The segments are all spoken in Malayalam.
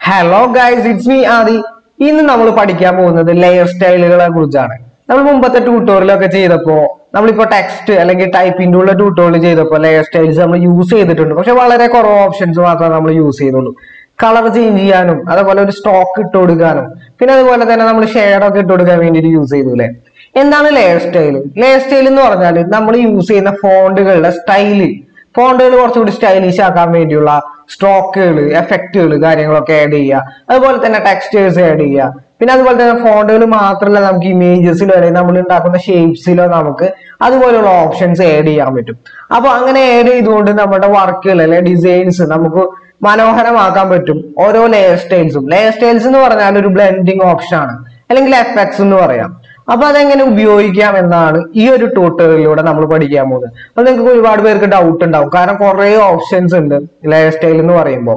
hello guys it's me Aadhi ഇന്ന് നമ്മൾ പഠിക്കാൻ പോകുന്നത് ലെയർ സ്റ്റൈലുകളെ കുറിച്ചാണ് നമ്മൾ മുമ്പത്തെ ട്യൂട്ടോറിയലൊക്കെ ചെയ്തപ്പോ നമ്മളിപ്പോ ടെക്സ്റ്റ് അല്ലെങ്കിൽ ടൈപ്പിന്റെ ഉള്ള ട്യൂട്ടോറിയൽ ചെയ്തപ്പോ ലെയർ സ്റ്റൈൽസ് നമ്മൾ യൂസ് ചെയ്തിട്ടുണ്ട് പക്ഷെ വളരെ കുറവ് ഓപ്ഷൻസ് മാത്രമേ നമ്മൾ യൂസ് ചെയ്തുള്ളൂ കളർ ചേഞ്ച് ചെയ്യാനും അതുപോലെ ഒരു സ്റ്റോക്ക് ഇട്ട് കൊടുക്കാനും പിന്നെ അതുപോലെ തന്നെ നമ്മൾ ഷെയർഡൊക്കെ ഇട്ട് കൊടുക്കാൻ വേണ്ടിയിട്ട് യൂസ് ചെയ്തു അല്ലേ എന്താണ് ലെയർ സ്റ്റൈൽ ലെയർ സ്റ്റൈൽ എന്ന് പറഞ്ഞാൽ നമ്മൾ യൂസ് ചെയ്യുന്ന ഫോണ്ടുകളുടെ സ്റ്റൈല് ഫോണ്ടുകൾ കുറച്ചുകൂടി സ്റ്റൈലിഷ് ആക്കാൻ വേണ്ടിയുള്ള സ്ട്രോക്കുകൾ എഫക്റ്റുകൾ കാര്യങ്ങളൊക്കെ ആഡ് ചെയ്യുക അതുപോലെ തന്നെ ടെക്സ്റ്റേഴ്സ് ആഡ് ചെയ്യുക പിന്നെ അതുപോലെ തന്നെ ഫോണ്ടുകൾ മാത്രമല്ല നമുക്ക് ഇമേജസിലോ അല്ലെങ്കിൽ നമ്മൾ ഉണ്ടാക്കുന്ന ഷേപ്സിലോ നമുക്ക് അതുപോലെയുള്ള ഓപ്ഷൻസ് ആഡ് ചെയ്യാൻ പറ്റും അപ്പൊ അങ്ങനെ ആഡ് ചെയ്തുകൊണ്ട് നമ്മുടെ വർക്കുകൾ അല്ലെങ്കിൽ ഡിസൈൻസ് നമുക്ക് മനോഹരമാക്കാൻ പറ്റും ഓരോ ലെയർ സ്റ്റൈൽസും ലെയർ സ്റ്റൈൽസ് എന്ന് പറഞ്ഞാൽ ഒരു ബ്ലെൻഡിങ് ഓപ്ഷൻ ആണ് അല്ലെങ്കിൽ എഫക്ട്സ് എന്ന് പറയാം അപ്പൊ അതെങ്ങനെ ഉപയോഗിക്കാം എന്നാണ് ഈ ഒരു ട്യൂട്ടോറിയലിലൂടെ നമ്മൾ പഠിക്കാൻ പോകുന്നത് അപ്പൊ നിങ്ങൾക്ക് ഒരുപാട് പേർക്ക് ഡൗട്ട് ഉണ്ടാവും കാരണം കുറെ ഓപ്ഷൻസ് ഉണ്ട് ലെയർ സ്റ്റൈൽ എന്ന് പറയുമ്പോൾ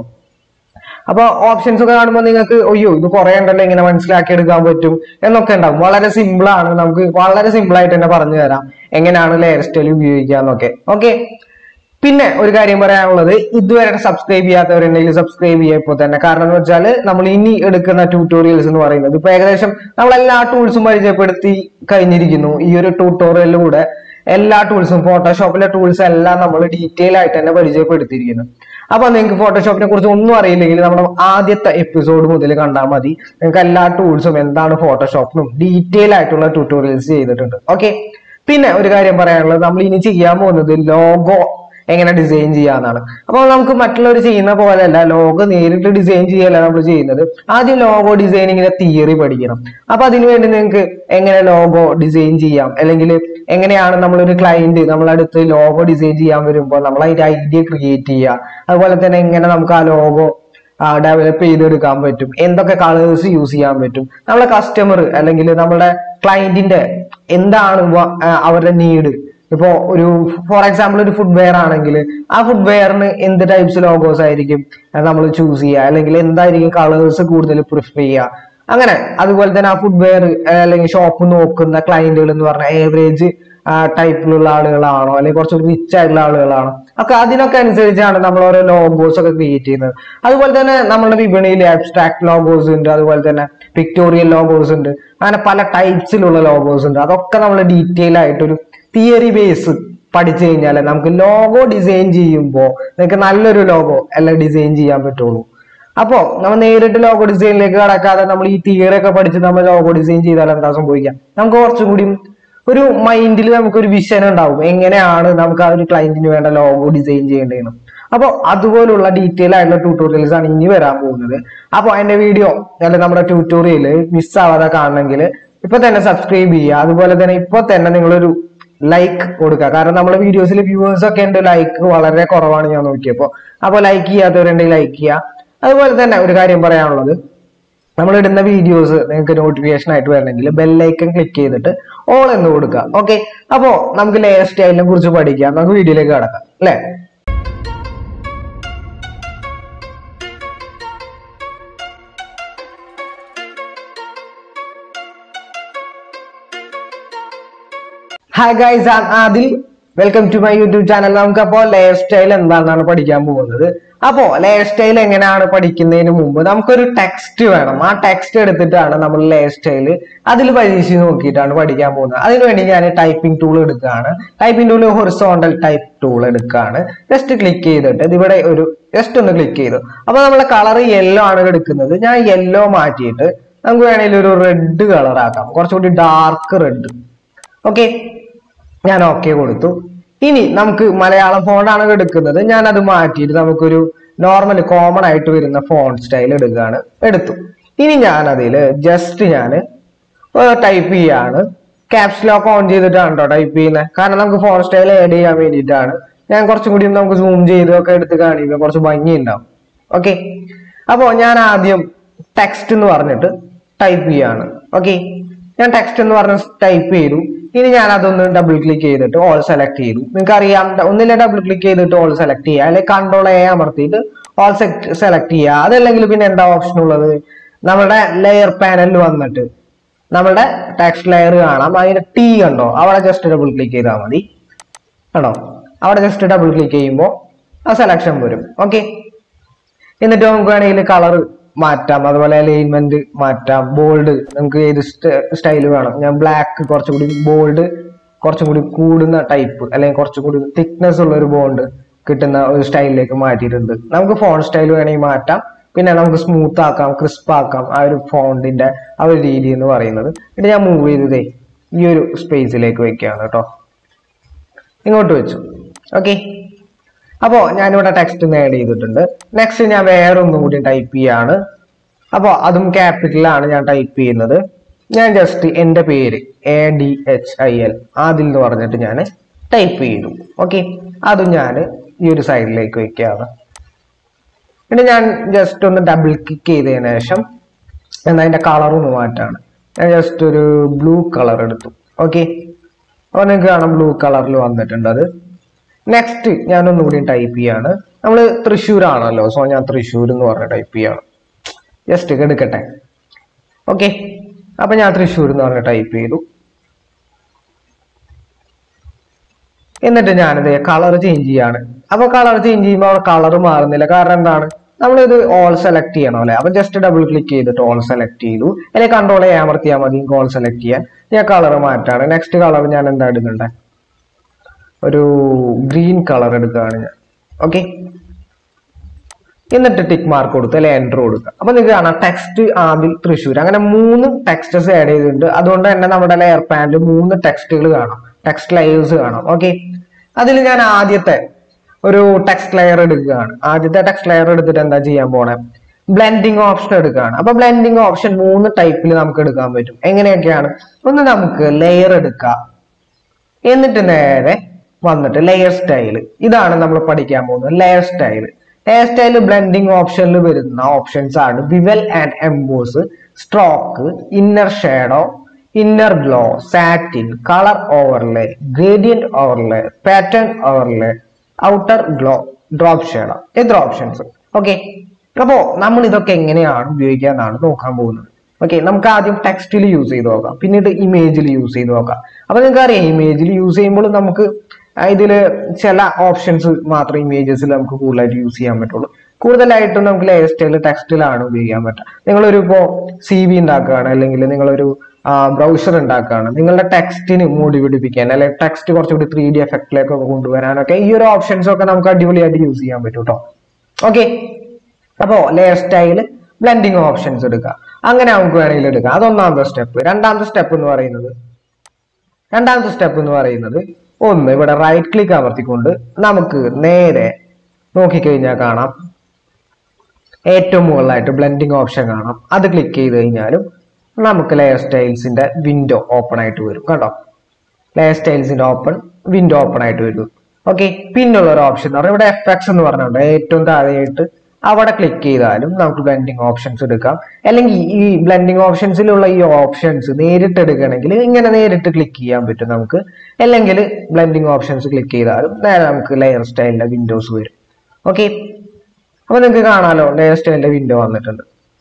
അപ്പൊ ഓപ്ഷൻസ് ഒക്കെ കാണുമ്പോൾ നിങ്ങൾക്ക് അയ്യോ ഇത് കുറെ ഉണ്ടല്ലോ ഇങ്ങനെ മനസ്സിലാക്കി എടുക്കാൻ പറ്റും എന്നൊക്കെ ഉണ്ടാവും വളരെ സിമ്പിൾ ആണ് നമുക്ക് വളരെ സിമ്പിൾ ആയിട്ട് തന്നെ പറഞ്ഞു തരാം എങ്ങനെയാണ് ലെയർ സ്റ്റൈൽ ഉപയോഗിക്കുക എന്നൊക്കെ ഓക്കെ പിന്നെ ഒരു കാര്യം പറയാനുള്ളത് ഇതുവരെ സബ്സ്ക്രൈബ് ചെയ്യാത്തവരുണ്ടെങ്കിൽ സബ്സ്ക്രൈബ് ചെയ്യുക ഇപ്പോൾ തന്നെ കാരണം എന്ന് വെച്ചാൽ നമ്മൾ ഇനി എടുക്കുന്ന ട്യൂട്ടോറിയൽസ് എന്ന് പറയുന്നത് ഇപ്പൊ ഏകദേശം നമ്മൾ എല്ലാ ടൂൾസും പരിചയപ്പെടുത്തി കഴിഞ്ഞിരിക്കുന്നു ഈ ഒരു ട്യൂട്ടോറിയലിലൂടെ എല്ലാ ടൂൾസും ഫോട്ടോഷോപ്പിലെ ടൂൾസ് എല്ലാം നമ്മൾ ഡീറ്റെയിൽ ആയിട്ട് തന്നെ പരിചയപ്പെടുത്തിയിരിക്കുന്നു അപ്പൊ നിങ്ങൾക്ക് ഫോട്ടോഷോപ്പിനെ കുറിച്ച് ഒന്നും അറിയില്ലെങ്കിൽ നമ്മുടെ ആദ്യത്തെ എപ്പിസോഡ് മുതൽ കണ്ടാൽ മതി നിങ്ങൾക്ക് എല്ലാ ടൂൾസും എന്താണ് ഫോട്ടോഷോപ്പിനും ഡീറ്റെയിൽ ആയിട്ടുള്ള ട്യൂട്ടോറിയൽസ് ചെയ്തിട്ടുണ്ട് ഓക്കെ പിന്നെ ഒരു കാര്യം പറയാനുള്ളത് നമ്മൾ ഇനി ചെയ്യാൻ പോകുന്നത് ലോഗോ എങ്ങനെ ഡിസൈൻ ചെയ്യാന്നാണ് അപ്പോൾ നമുക്ക് മറ്റുള്ളവർ ചെയ്യുന്ന പോലെയല്ല ലോഗോ നേരിട്ട് ഡിസൈൻ ചെയ്യല്ല നമ്മൾ ചെയ്യുന്നത് ആദ്യം ലോഗോ ഡിസൈനിങ്ങിന്റെ തിയറി പഠിക്കണം അപ്പൊ അതിനുവേണ്ടി നിങ്ങൾക്ക് എങ്ങനെ ലോഗോ ഡിസൈൻ ചെയ്യാം അല്ലെങ്കിൽ എങ്ങനെയാണ് നമ്മളൊരു ക്ലയന്റ് നമ്മളടുത്ത് ലോഗോ ഡിസൈൻ ചെയ്യാൻ വരുമ്പോൾ നമ്മൾ അതിന്റെ ഐഡിയ ക്രിയേറ്റ് ചെയ്യുക അതുപോലെ തന്നെ എങ്ങനെ നമുക്ക് ആ ലോഗോ ഡെവലപ്പ് ചെയ്തെടുക്കാൻ പറ്റും എന്തൊക്കെ കളേഴ്സ് യൂസ് ചെയ്യാൻ പറ്റും നമ്മളെ കസ്റ്റമർ അല്ലെങ്കിൽ നമ്മുടെ ക്ലയന്റിന്റെ എന്താണ് വ- ആ, അവരുടെ നീഡ് ഇപ്പോ ഒരു ഫോർ എക്സാമ്പിൾ ഒരു ഫുഡ് വെയർ ആണെങ്കിൽ ആ ഫുഡ് വെയറിന് എന്ത് ടൈപ്സ് ലോഗോസ് ആയിരിക്കും നമ്മൾ ചൂസ് ചെയ്യുക അല്ലെങ്കിൽ എന്തായിരിക്കും കളേഴ്സ് കൂടുതൽ പ്രിഫർ ചെയ്യുക അങ്ങനെ അതുപോലെ തന്നെ ആ ഫുഡ് വെയർ അല്ലെങ്കിൽ ഷോപ്പ് നോക്കുന്ന ക്ലയന്റുകൾ എന്ന് പറഞ്ഞാൽ ഏവറേജ് ടൈപ്പിലുള്ള ആളുകളാണോ അല്ലെങ്കിൽ കുറച്ച് റിച്ച് ആയിട്ടുള്ള ആളുകളാണോ ഒക്കെ അതിനൊക്കെ അനുസരിച്ചാണ് നമ്മൾ ഓരോ ലോഗോസ് ഒക്കെ ക്രിയേറ്റ് ചെയ്യുന്നത് അതുപോലെ തന്നെ നമ്മുടെ വിപണിയിൽ അബ്സ്ട്രാക്ട് ലോഗോസ് ഉണ്ട് അതുപോലെ തന്നെ പിക്ടോറിയൽ ലോഗോസ് ഉണ്ട് അങ്ങനെ പല ടൈപ്സിലുള്ള ലോഗോസ് ഉണ്ട് അതൊക്കെ നമ്മൾ ഡീറ്റെയിൽ ആയിട്ടൊരു തിയറി ബേസ് പഠിച്ചു കഴിഞ്ഞാൽ നമുക്ക് ലോഗോ ഡിസൈൻ ചെയ്യുമ്പോൾ നിങ്ങൾക്ക് നല്ലൊരു ലോഗോ എല്ലാം ഡിസൈൻ ചെയ്യാൻ പറ്റുള്ളൂ അപ്പോ നമ്മൾ നേരിട്ട് ലോഗോ ഡിസൈനിലേക്ക് കടക്കാതെ നമ്മൾ ഈ തിയറി ഒക്കെ പഠിച്ച് നമ്മൾ ലോഗോ ഡിസൈൻ ചെയ്താൽ എന്താ സംഭവിക്കാം നമുക്ക് കുറച്ചും കൂടി ഒരു മൈൻഡിൽ നമുക്കൊരു വിഷൻ ഉണ്ടാവും എങ്ങനെയാണ് നമുക്ക് ആ ഒരു ക്ലയന്റിന് വേണ്ട ലോഗോ ഡിസൈൻ ചെയ്യേണ്ടതെന്ന് അപ്പോൾ അതുപോലുള്ള ഡീറ്റെയിൽ ആയിട്ടുള്ള ട്യൂട്ടോറിയൽസ് ആണ് ഇനി വരാൻ പോകുന്നത് അപ്പോൾ എന്റെ വീഡിയോ അല്ലെങ്കിൽ നമ്മുടെ ട്യൂട്ടോറിയൽ മിസ് ആവാതെ കാണണമെങ്കിൽ ഇപ്പൊ തന്നെ സബ്സ്ക്രൈബ് ചെയ്യുക അതുപോലെ തന്നെ ഇപ്പൊ തന്നെ നിങ്ങളൊരു ലൈക്ക് കൊടുക്കുക കാരണം നമ്മുടെ വീഡിയോസിൽ വ്യൂവേഴ്സ് ഒക്കെ ഉണ്ട് ലൈക്ക് വളരെ കുറവാണ് ഞാൻ നോക്കിയപ്പോൾ അപ്പോൾ ലൈക്ക് ചെയ്യാത്തവരുണ്ടെങ്കിൽ ലൈക്ക് ചെയ്യുക അതുപോലെ തന്നെ ഒരു കാര്യം പറയാനുള്ളത് നമ്മൾ ഇടുന്ന വീഡിയോസ് നിങ്ങൾക്ക് നോട്ടിഫിക്കേഷൻ ആയിട്ട് വരണമെങ്കിൽ ബെല്ലൈക്കൺ ക്ലിക്ക് ചെയ്തിട്ട് ഓൾ എന്ന് കൊടുക്കുക ഓക്കെ അപ്പോ നമുക്ക് ലെയർ സ്റ്റൈലിനെ കുറിച്ച് പഠിക്കാം നമുക്ക് വീഡിയോയിലേക്ക് കടക്കാം അല്ലേ hi guys Adil welcome to my YouTube channel നമുക്ക് അപ്പോൾ ലെയർ സ്റ്റൈൽ എന്താണെന്നാണ് പഠിക്കാൻ പോകുന്നത് അപ്പോ ലെയർ സ്റ്റൈൽ എങ്ങനെയാണ് പഠിക്കുന്നതിന് മുമ്പ് നമുക്കൊരു ടെക്സ്റ്റ് വേണം ആ ടെക്സ്റ്റ് എടുത്തിട്ടാണ് നമ്മൾ ലെയർ സ്റ്റൈൽ അതിൽ പരീക്ഷിച്ച് നോക്കിയിട്ടാണ് പഠിക്കാൻ പോകുന്നത് അതിനുവേണ്ടി ഞാൻ ടൈപ്പിംഗ് ടൂൾ എടുക്കുകയാണ് typing tool horizontal type tool എടുക്കുകയാണ് ജസ്റ്റ് ക്ലിക്ക് ചെയ്തിട്ട് ഇത് ഇവിടെ ഒരു ജസ്റ്റ് ഒന്ന് ക്ലിക്ക് ചെയ്തു അപ്പൊ നമ്മളെ കളർ യെല്ലോ ആണ് എടുക്കുന്നത് ഞാൻ യെല്ലോ മാറ്റിയിട്ട് നമുക്ക് വേണമെങ്കിൽ ഒരു റെഡ് കളർ ആക്കാം കുറച്ചുകൂടി ഡാർക്ക് റെഡ് ഓക്കെ ഞാൻ ഓക്കെ കൊടുത്തു ഇനി നമുക്ക് മലയാളം ഫോണാണ് എടുക്കുന്നത് ഞാൻ അത് മാറ്റിയിട്ട് നമുക്കൊരു നോർമൽ കോമൺ ആയിട്ട് വരുന്ന ഫോൺ സ്റ്റൈൽ എടുക്കുകയാണ് എടുത്തു ഇനി ഞാൻ അതിൽ ജസ്റ്റ് ഞാൻ ടൈപ്പ് ചെയ്യാണ് ക്യാപ്സ് ലോക്ക് ഓൺ ചെയ്തിട്ടാണ് കേട്ടോ ടൈപ്പ് ചെയ്യുന്നത് കാരണം നമുക്ക് ഫോൺ സ്റ്റൈൽ ആഡ് ചെയ്യാൻ വേണ്ടിയിട്ടാണ് ഞാൻ കുറച്ചും കൂടി നമുക്ക് സൂം ചെയ്തൊക്കെ എടുത്ത് കാണിക്കുമ്പോൾ കുറച്ച് ഭംഗി ഉണ്ടാവും ഓക്കെ അപ്പോൾ ഞാൻ ആദ്യം ടെക്സ്റ്റ് എന്ന് പറഞ്ഞിട്ട് ടൈപ്പ് ചെയ്യാണ് ഓക്കെ ഞാൻ ടെക്സ്റ്റ് എന്ന് പറഞ്ഞ് ടൈപ്പ് ചെയ്തു ഇനി ഞാൻ അതൊന്ന് ഡബിൾ ക്ലിക്ക് ചെയ്തിട്ട് ഓൾ സെലക്ട് ചെയ്തു നിങ്ങൾക്ക് അറിയാം ഒന്നില്ല ഡബിൾ ക്ലിക്ക് ചെയ്തിട്ട് ഓൾ സെലക്ട് ചെയ്യുക അല്ലെങ്കിൽ കൺട്രോൾ എ അമർത്തിയിട്ട് ഓൾ സെലക്ട് ചെയ്യുക അതല്ലെങ്കിൽ പിന്നെ എന്താ ഓപ്ഷൻ ഉള്ളത് നമ്മുടെ ലെയർ പാനലിൽ വന്നിട്ട് നമ്മുടെ ടെക്സ്റ്റ് ലെയർ കാണാം അതിന്റെ ടി കണ്ടോ അവിടെ ജസ്റ്റ് ഡബിൾ ക്ലിക്ക് ചെയ്താൽ മതി കണ്ടോ അവിടെ ജസ്റ്റ് ഡബിൾ ക്ലിക്ക് ചെയ്യുമ്പോൾ ആ സെലക്ഷൻ വരും ഓക്കെ എന്നിട്ട് നമുക്ക് വേണമെങ്കിൽ കളർ മാറ്റാം അതുപോലെ അലൈൻമെന്റ് മാറ്റാം ബോൾഡ് നമുക്ക് ഏത് സ്റ്റൈൽ വേണം ഞാൻ ബ്ലാക്ക് കുറച്ചും കൂടി ബോൾഡ് കുറച്ചും കൂടി കൂടുന്ന ടൈപ്പ് അല്ലെങ്കിൽ കുറച്ചും കൂടി തിക്നെസ് ഉള്ള ഒരു ബോണ്ട് കിട്ടുന്ന ഒരു സ്റ്റൈലിലേക്ക് മാറ്റിയിട്ടുണ്ട് നമുക്ക് ഫോൺ സ്റ്റൈൽ വേണമെങ്കിൽ മാറ്റാം പിന്നെ നമുക്ക് സ്മൂത്ത് ആക്കാം ക്രിസ്പ് ആക്കാം ആ ഒരു ഫോണ്ടിന്റെ ആ ഒരു രീതി എന്ന് പറയുന്നത് പിന്നെ ഞാൻ മൂവ് ചെയ്തതേ ഈ ഒരു സ്പേസിലേക്ക് വെക്കുകയാണ് കേട്ടോ ഇങ്ങോട്ട് വെച്ചു ഓക്കെ അപ്പോൾ ഞാനിവിടെ ടെക്സ്റ്റ് ആഡ് ചെയ്തിട്ടുണ്ട് നെക്സ്റ്റ് ഞാൻ വേറെ ഒന്നും കൂടി ടൈപ്പ് ചെയ്യാണ് അപ്പോൾ അതും ക്യാപിറ്റലാണ് ഞാൻ ടൈപ്പ് ചെയ്യുന്നത് ഞാൻ ജസ്റ്റ് എൻ്റെ പേര് A D H I L Adil എന്ന് പറഞ്ഞിട്ട് ഞാൻ ടൈപ്പ് ചെയ്തു ഓക്കെ അതും ഞാൻ ഈ ഒരു സൈഡിലേക്ക് വെക്കുകയാണ് പിന്നെ ഞാൻ ജസ്റ്റ് ഒന്ന് ഡബിൾ ക്ലിക്ക് ചെയ്തതിന് ശേഷം എന്നാൽ അതിൻ്റെ കളർ ഒന്ന് മാറ്റാണ് ഞാൻ ജസ്റ്റ് ഒരു ബ്ലൂ കളർ എടുത്തു ഓക്കെ അപ്പോൾ നിങ്ങൾക്ക് കാണാം ബ്ലൂ കളറിൽ വന്നിട്ടുണ്ട് അത് നെക്സ്റ്റ് ഞാൻ ഒന്നുകൂടി ടൈപ്പ് ചെയ്യാണ് നമ്മൾ തൃശ്ശൂർ ആണല്ലോ സോ ഞാൻ തൃശ്ശൂർ എന്ന് പറഞ്ഞ ടൈപ്പ് ചെയ്യാണ് ജസ്റ്റ് എടുക്കട്ടെ ഓക്കെ അപ്പൊ ഞാൻ തൃശ്ശൂർ എന്ന് പറഞ്ഞ ടൈപ്പ് ചെയ്തു എന്നിട്ട് ഞാനിത് കളർ ചേഞ്ച് ചെയ്യാണ് അപ്പൊ കളർ ചേഞ്ച് ചെയ്യുമ്പോൾ അവിടെ കളർ മാറുന്നില്ല കാരണം എന്താണ് നമ്മളിത് ഓൾ സെലക്ട് ചെയ്യണം അല്ലെ അപ്പൊ ജസ്റ്റ് ഡബിൾ ക്ലിക്ക് ചെയ്തിട്ട് ഓൾ സെലക്ട് ചെയ്തു അല്ലെങ്കിൽ കൺട്രോൾ ചെയ്യാൻ അമർത്തിയാൽ മതി ഓൾ സെലക്ട് ചെയ്യാൻ ഞാൻ കളർ മാറ്റാണ് നെക്സ്റ്റ് കളർ ഞാൻ എന്താ എടുക്കണ്ടേ ഒരു ഗ്രീൻ കളർ എടുക്കുകയാണ് ഞാൻ ഓക്കെ എന്നിട്ട് ടിക്ക് മാർക്ക് കൊടുത്ത് അല്ലെ എൻറ്റർ കൊടുക്കുക അപ്പൊ നിങ്ങൾക്ക് കാണാം ടെക്സ്റ്റ് ആദിൽ തൃശ്ശൂർ അങ്ങനെ മൂന്ന് ടെക്സ്റ്റസ് ആഡ് ചെയ്തിട്ടുണ്ട് അതുകൊണ്ട് തന്നെ നമ്മുടെ ലെയർ പാനിൽ മൂന്ന് ടെക്സ്റ്റുകൾ കാണാം ടെക്സ്റ്റ് ലെയേഴ്സ് കാണാം ഓക്കെ അതിൽ ഞാൻ ആദ്യത്തെ ഒരു ടെക്സ്റ്റ് ലെയർ എടുക്കുകയാണ് ആദ്യത്തെ ടെക്സ്റ്റ് ലെയർ എടുത്തിട്ട് എന്താ ചെയ്യാൻ പോണേ ബ്ലെൻഡിങ് ഓപ്ഷൻ എടുക്കുകയാണ് അപ്പൊ ബ്ലെൻഡിങ് ഓപ്ഷൻ മൂന്ന് ടൈപ്പിൽ നമുക്ക് എടുക്കാൻ പറ്റും എങ്ങനെയൊക്കെയാണ് ഒന്ന് നമുക്ക് ലെയർ എടുക്കാം എന്നിട്ട് നേരെ വന്നിട്ട് ലെയർ സ്റ്റൈൽ ഇതാണ് നമ്മൾ പഠിക്കാൻ പോകുന്നത് layer style layer style blending ഓപ്ഷനിൽ വരുന്ന ഓപ്ഷൻസ് ആണ് bevel and emboss stroke inner shadow inner glow satin colour overlay gradient overlay pattern overlay outer glow drop shadow ഇത്ര ഓപ്ഷൻസ് ഓക്കെ അപ്പോ നമ്മൾ ഇതൊക്കെ എങ്ങനെയാണ് ഉപയോഗിക്കുക എന്നാണ് നോക്കാൻ പോകുന്നത് ഓക്കെ നമുക്ക് ആദ്യം ടെക്സ്റ്റിൽ യൂസ് ചെയ്ത് നോക്കാം പിന്നീട് ഇമേജിൽ യൂസ് ചെയ്ത് നോക്കാം അപ്പൊ നിങ്ങൾക്ക് അറിയാം ഇമേജിൽ യൂസ് ചെയ്യുമ്പോൾ നമുക്ക് ഇതിൽ ചില ഓപ്ഷൻസ് മാത്രം ഇമേജസിൽ നമുക്ക് കൂടുതലായിട്ട് യൂസ് ചെയ്യാൻ പറ്റുള്ളൂ കൂടുതലായിട്ടും നമുക്ക് ലെയർ സ്റ്റൈൽ ടെക്സ്റ്റിലാണ് ഉപയോഗിക്കാൻ പറ്റുക നിങ്ങളൊരു ഇപ്പോൾ സി വി ഉണ്ടാക്കുകയാണ് അല്ലെങ്കിൽ നിങ്ങളൊരു ബ്രൗസർ ഉണ്ടാക്കുകയാണ് നിങ്ങളുടെ ടെക്സ്റ്റിന് മൂടി പിടിപ്പിക്കാൻ അല്ലെങ്കിൽ ടെക്സ്റ്റ് കുറച്ചുകൂടി ത്രീ ഡി എഫക്റ്റിലേക്കൊക്കെ കൊണ്ടുവരാനൊക്കെ ഈ ഒരു ഓപ്ഷൻസ് ഒക്കെ നമുക്ക് അടിപൊളിയായിട്ട് യൂസ് ചെയ്യാൻ പറ്റും കേട്ടോ ഓക്കെ അപ്പോ ലെയർ സ്റ്റൈൽ ബ്ലെൻഡിങ് ഓപ്ഷൻസ് എടുക്കുക അങ്ങനെ നമുക്ക് വേണമെങ്കിൽ എടുക്കാം അതൊന്നാമത്തെ സ്റ്റെപ്പ് രണ്ടാമത്തെ സ്റ്റെപ്പ് എന്ന് പറയുന്നത് രണ്ടാമത്തെ സ്റ്റെപ്പ് എന്ന് പറയുന്നത് ഒന്ന് ഇവിടെ റൈറ്റ് ക്ലിക്ക് അമർത്തിക്കൊണ്ട് നമുക്ക് നേരെ നോക്കിക്കഴിഞ്ഞാൽ കാണാം ഏറ്റവും മുകളിലായിട്ട് ബ്ലെൻഡിങ് ഓപ്ഷൻ കാണാം അത് ക്ലിക്ക് ചെയ്ത് കഴിഞ്ഞാലും നമുക്ക് ലെയർ സ്റ്റൈൽസിന്റെ വിൻഡോ ഓപ്പൺ ആയിട്ട് വരും കേട്ടോ ലെയർ സ്റ്റൈൽസിന്റെ ഓപ്പൺ വിൻഡോ ഓപ്പൺ ആയിട്ട് വരും ഓക്കെ പിന്നുള്ള ഒരു ഓപ്ഷൻ എന്ന് പറഞ്ഞാൽ ഇവിടെ എഫ് എക്സ് എന്ന് പറഞ്ഞുണ്ട് ഏറ്റവും താഴെയായിട്ട് അവിടെ ക്ലിക്ക് ചെയ്താലും നമുക്ക് ബ്ലെൻഡിങ് ഓപ്ഷൻസ് എടുക്കാം അല്ലെങ്കിൽ ഈ ബ്ലെൻഡിങ് ഓപ്ഷൻസിലുള്ള ഈ ഓപ്ഷൻസ് നേരിട്ട് എടുക്കണമെങ്കിൽ ഇങ്ങനെ നേരിട്ട് ക്ലിക്ക് ചെയ്യാൻ പറ്റും നമുക്ക് അല്ലെങ്കിൽ ബ്ലെൻഡിങ് ഓപ്ഷൻസ് ക്ലിക്ക് ചെയ്താലും നേരെ നമുക്ക് ലെയർ സ്റ്റൈലിന്റെ വിൻഡോസ് വരും ഓക്കെ അപ്പൊ നിങ്ങൾക്ക് കാണാലോ ലെയർ സ്റ്റൈലിന്റെ വിൻഡോ വന്നിട്ടുണ്ട്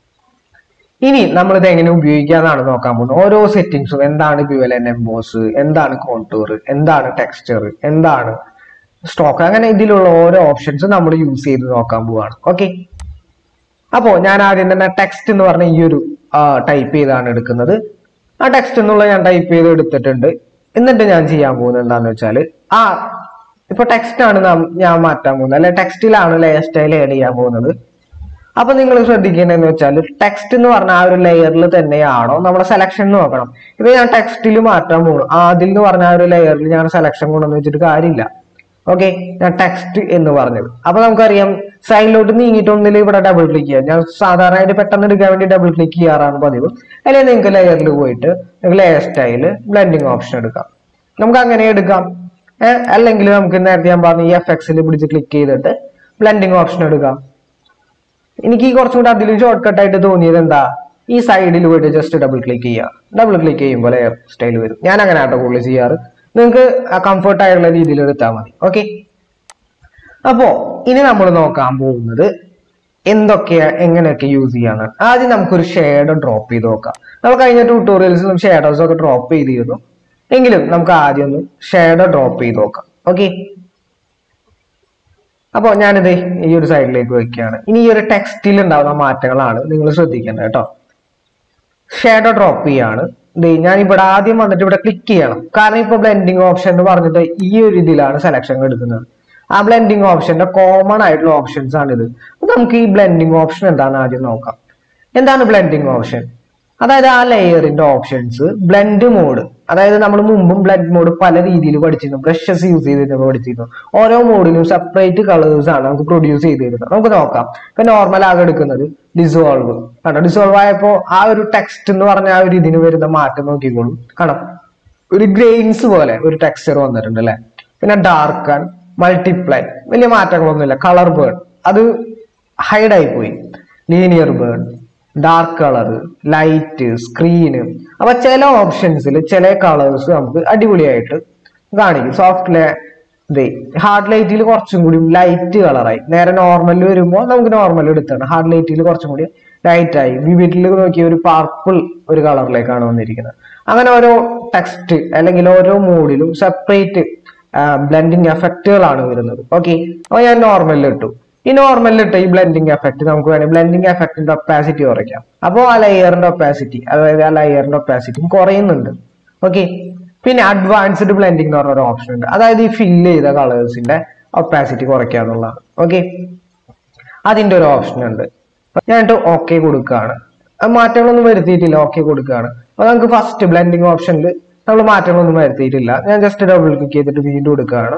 ഇനി നമ്മൾ ഇത് എങ്ങനെ ഉപയോഗിക്കാന്നാണ് നോക്കാൻ പോകുന്നത് ഓരോ സെറ്റിംഗ്സും എന്താണ് പ്യുവലൻ എംബോസ് എന്താണ് കോണ്ടൂർ എന്താണ് ടെക്സ്ചർ എന്താണ് സ്റ്റോക്ക് അങ്ങനെ ഇതിലുള്ള ഓരോ ഓപ്ഷൻസ് നമ്മൾ യൂസ് ചെയ്ത് നോക്കാൻ പോവാണ് ഓക്കെ അപ്പോ ഞാൻ ആദ്യം തന്നെ ടെക്സ്റ്റ് എന്ന് പറഞ്ഞ ഈ ഒരു ടൈപ്പ് ചെയ്താണ് എടുക്കുന്നത് ആ ടെക്സ്റ്റ് എന്നുള്ള ഞാൻ ടൈപ്പ് ചെയ്ത് എടുത്തിട്ടുണ്ട് എന്നിട്ട് ഞാൻ ചെയ്യാൻ പോകുന്നത് എന്താണെന്ന് വെച്ചാൽ ആ ഇപ്പൊ ടെക്സ്റ്റ് ആണ് നാം- ഞാൻ മാറ്റാൻ പോകുന്നത് അല്ലെ ടെക്സ്റ്റിലാണ് ലെയർ സ്റ്റൈൽ ആഡ് ചെയ്യാൻ പോകുന്നത് അപ്പൊ നിങ്ങൾ ശ്രദ്ധിക്കേണ്ടതെന്ന് വെച്ചാൽ ടെക്സ്റ്റ് എന്ന് പറഞ്ഞ ആ ഒരു ലെയറിൽ തന്നെയാണോ നമ്മുടെ സെലക്ഷൻ നോക്കണം ഇപ്പൊ ഞാൻ ടെക്സ്റ്റിൽ മാറ്റാൻ പോകുന്നു ആദ്യം എന്ന് പറഞ്ഞ ആ ഒരു ലെയറിൽ ഞാൻ സെലക്ഷൻ കൊണ്ടുവന്ന് വെച്ചിട്ട് കാര്യമില്ല ഓക്കെ ഞാൻ ടെക്സ്റ്റ് എന്ന് പറഞ്ഞത് അപ്പൊ നമുക്കറിയാം സൈഡിലോട്ട് നീങ്ങിയിട്ട് ഒന്നിൽ ഇവിടെ ഡബിൾ ക്ലിക്ക് ചെയ്യാം ഞാൻ സാധാരണയായിട്ട് പെട്ടെന്ന് എടുക്കാൻ വേണ്ടി ഡബിൾ ക്ലിക്ക് ചെയ്യാറാണ് പതിവ് അല്ലെങ്കിൽ നിങ്ങൾക്ക് ലെയറിൽ പോയിട്ട് നിങ്ങൾക്ക് ലെയർ സ്റ്റൈല് ബ്ലെൻഡിങ് ഓപ്ഷൻ എടുക്കാം നമുക്ക് അങ്ങനെ എടുക്കാം ഏഹ് അല്ലെങ്കിൽ നമുക്ക് നേരത്തെ ഞാൻ പറഞ്ഞ ഈ എഫ് എക്സിൽ പിടിച്ച് ക്ലിക്ക് ചെയ്തിട്ട് ബ്ലെൻഡിങ് ഓപ്ഷൻ എടുക്കാം എനിക്ക് കുറച്ചും കൂടെ അതിലും ഷോർട്ട് കട്ട് ആയിട്ട് തോന്നിയത് എന്താ ഈ സൈഡിൽ പോയിട്ട് ജസ്റ്റ് ഡബിൾ ക്ലിക്ക് ചെയ്യുക ഡബിൾ ക്ലിക്ക് ചെയ്യുമ്പോൾ ലെയർ സ്റ്റൈൽ വരും ഞാൻ അങ്ങനെ ആട്ടോ കൂടുതൽ ചെയ്യാറ് നിങ്ങൾക്ക് കംഫർട്ട് ആയുള്ള രീതിയിൽ എടുത്താൽ മതി ഓക്കെ അപ്പോ ഇനി നമ്മൾ നോക്കാൻ പോകുന്നത് എന്തൊക്കെയാ എങ്ങനെയൊക്കെ യൂസ് ചെയ്യാന്ന് ആദ്യം നമുക്കൊരു ഷെയ്ഡ് ഡ്രോപ്പ് ചെയ്ത് നോക്കാം നമ്മൾ കഴിഞ്ഞ ട്യൂട്ടോറിയൽസിലും ഷെയ്ഡേഴ്സ് ഒക്കെ ഡ്രോപ്പ് ചെയ്തിരുന്നു എങ്കിലും നമുക്ക് ആദ്യം ഒന്ന് ഷെയ്ഡ് ഡ്രോപ്പ് ചെയ്ത് നോക്കാം ഓക്കെ അപ്പോൾ ഞാനിത് ഈ ഒരു സൈഡിലേക്ക് വെക്കുകയാണ് ഇനി ഈ ഒരു ടെക്സ്റ്റിൽ ഉണ്ടാകുന്ന മാറ്റങ്ങളാണ് നിങ്ങൾ ശ്രദ്ധിക്കേണ്ടത് കേട്ടോ ഷേഡോ ഡ്രോപ്പ് ചെയ്യാണ് ദേ ഞാൻ ഇവിടെ ആദ്യം വന്നിട്ട് ഇവിടെ ക്ലിക്ക് ചെയ്യണം കാരണം ഇപ്പൊ ബ്ലെൻഡിങ് ഓപ്ഷൻ എന്ന് പറഞ്ഞിട്ട് ഈ ഒരു ഇതിലാണ് സെലക്ഷൻ എടുക്കുന്നത് ആ ബ്ലെൻഡിങ് ഓപ്ഷന്റെ കോമൺ ആയിട്ടുള്ള ഓപ്ഷൻസ് ആണ് ഇത് അപ്പൊ നമുക്ക് ഈ ബ്ലെൻഡിങ് ഓപ്ഷൻ എന്താണെന്ന് ആദ്യം നോക്കാം എന്താണ് ബ്ലെൻഡിങ് ഓപ്ഷൻ അതായത് ആ ലെയറിന്റെ ഓപ്ഷൻസ് ബ്ലെൻഡ് മോഡ് അതായത് നമ്മൾ മുമ്പും ബ്ലെൻഡ് മോഡ് പല രീതിയിൽ പഠിച്ചിരുന്നു ബ്രഷസ് യൂസ് ചെയ്തിട്ട് പഠിച്ചിരുന്നു ഓരോ മോഡിലും സെപ്പറേറ്റ് കളേഴ്സ് ആണ് നമുക്ക് പ്രൊഡ്യൂസ് ചെയ്തിരുന്നത് നമുക്ക് നോക്കാം ഇപ്പൊ നോർമൽ ആകെ എടുക്കുന്നത് ഡിസോൾവ് കണ്ടോ ഡിസോൾവ് ആയപ്പോ ആ ഒരു ടെക്സ്റ്റ് എന്ന് പറഞ്ഞ ആ ഒരു ഇതിന് വരുന്ന മാറ്റം നോക്കിക്കോളൂ കാണാം ഒരു ഗ്രെയിൻസ് പോലെ ഒരു ടെക്സ്ചർ വന്നിട്ടുണ്ട് അല്ലെ പിന്നെ ഡാർക്ക് ആൻഡ് മൾട്ടിപ്ലൈ വലിയ മാറ്റങ്ങളൊന്നുമില്ല കളർ ബേൺ അത് ഹൈഡ് ആയി പോയി linear burn dark colour light screen അപ്പൊ ചില ഓപ്ഷൻസിൽ ചില കളേഴ്സ് നമുക്ക് അടിപൊളിയായിട്ട് കാണിക്കും സോഫ്റ്റ് ഇതേ ഹാർഡ് ലൈറ്റിൽ കുറച്ചും കൂടി ലൈറ്റ് കളറായി നേരെ നോർമലിൽ വരുമ്പോൾ നമുക്ക് നോർമൽ എടുത്താണ് ഹാർഡ് ലൈറ്റിൽ കുറച്ചും കൂടി ലൈറ്റ് ആയി വിവിഡിൽ നോക്കിയ ഒരു പർപ്പിൾ ഒരു കളറിലേക്കാണ് വന്നിരിക്കുന്നത് അങ്ങനെ ഓരോ ടെക്സ്റ്റ് അല്ലെങ്കിൽ ഓരോ മോഡിലും സെപ്പറേറ്റ് ബ്ലെൻഡിങ് എഫക്റ്റുകളാണ് വരുന്നത് ഓക്കെ അപ്പൊ ഞാൻ നോർമലിൽ ഇട്ടു ഈ നോർമലിൽ ഇട്ട ഈ ബ്ലെൻഡിങ് എഫക്ട് നമുക്ക് വേണമെങ്കിൽ ബ്ലെൻഡിങ് എഫക്റ്റിന്റെ ഒപ്പാസിറ്റി കുറയ്ക്കാം അപ്പോൾ ആ ലെയറിന്റെ ഒപ്പാസിറ്റി അതായത് ആ ലെയറിന്റെ ഒപ്പാസിറ്റി കുറയുന്നുണ്ട് ഓക്കെ പിന്നെ അഡ്വാൻസ്ഡ് ബ്ലെൻഡിങ് എന്ന് പറഞ്ഞ ഒരു ഓപ്ഷൻ ഉണ്ട് അതായത് ഈ ഫില്ല് ചെയ്ത കളേഴ്സിന്റെ ഒപ്പാസിറ്റി കുറയ്ക്കുക എന്നുള്ളതാണ് ഓക്കെ അതിന്റെ ഒരു ഓപ്ഷൻ ഉണ്ട് ഞാനിട്ട് ഓക്കെ കൊടുക്കുകയാണ് അത് മാറ്റങ്ങളൊന്നും വരുത്തിയിട്ടില്ല ഓക്കെ കൊടുക്കുകയാണ് അപ്പൊ നമുക്ക് ഫസ്റ്റ് ബ്ലെൻഡിങ് ഓപ്ഷനിൽ നമ്മൾ മാറ്റങ്ങളൊന്നും വരുത്തിയിട്ടില്ല ഞാൻ ജസ്റ്റ് ഡബിൾ ക്ലിക്ക് ചെയ്തിട്ട് വീണ്ടും കൊടുക്കുകയാണ്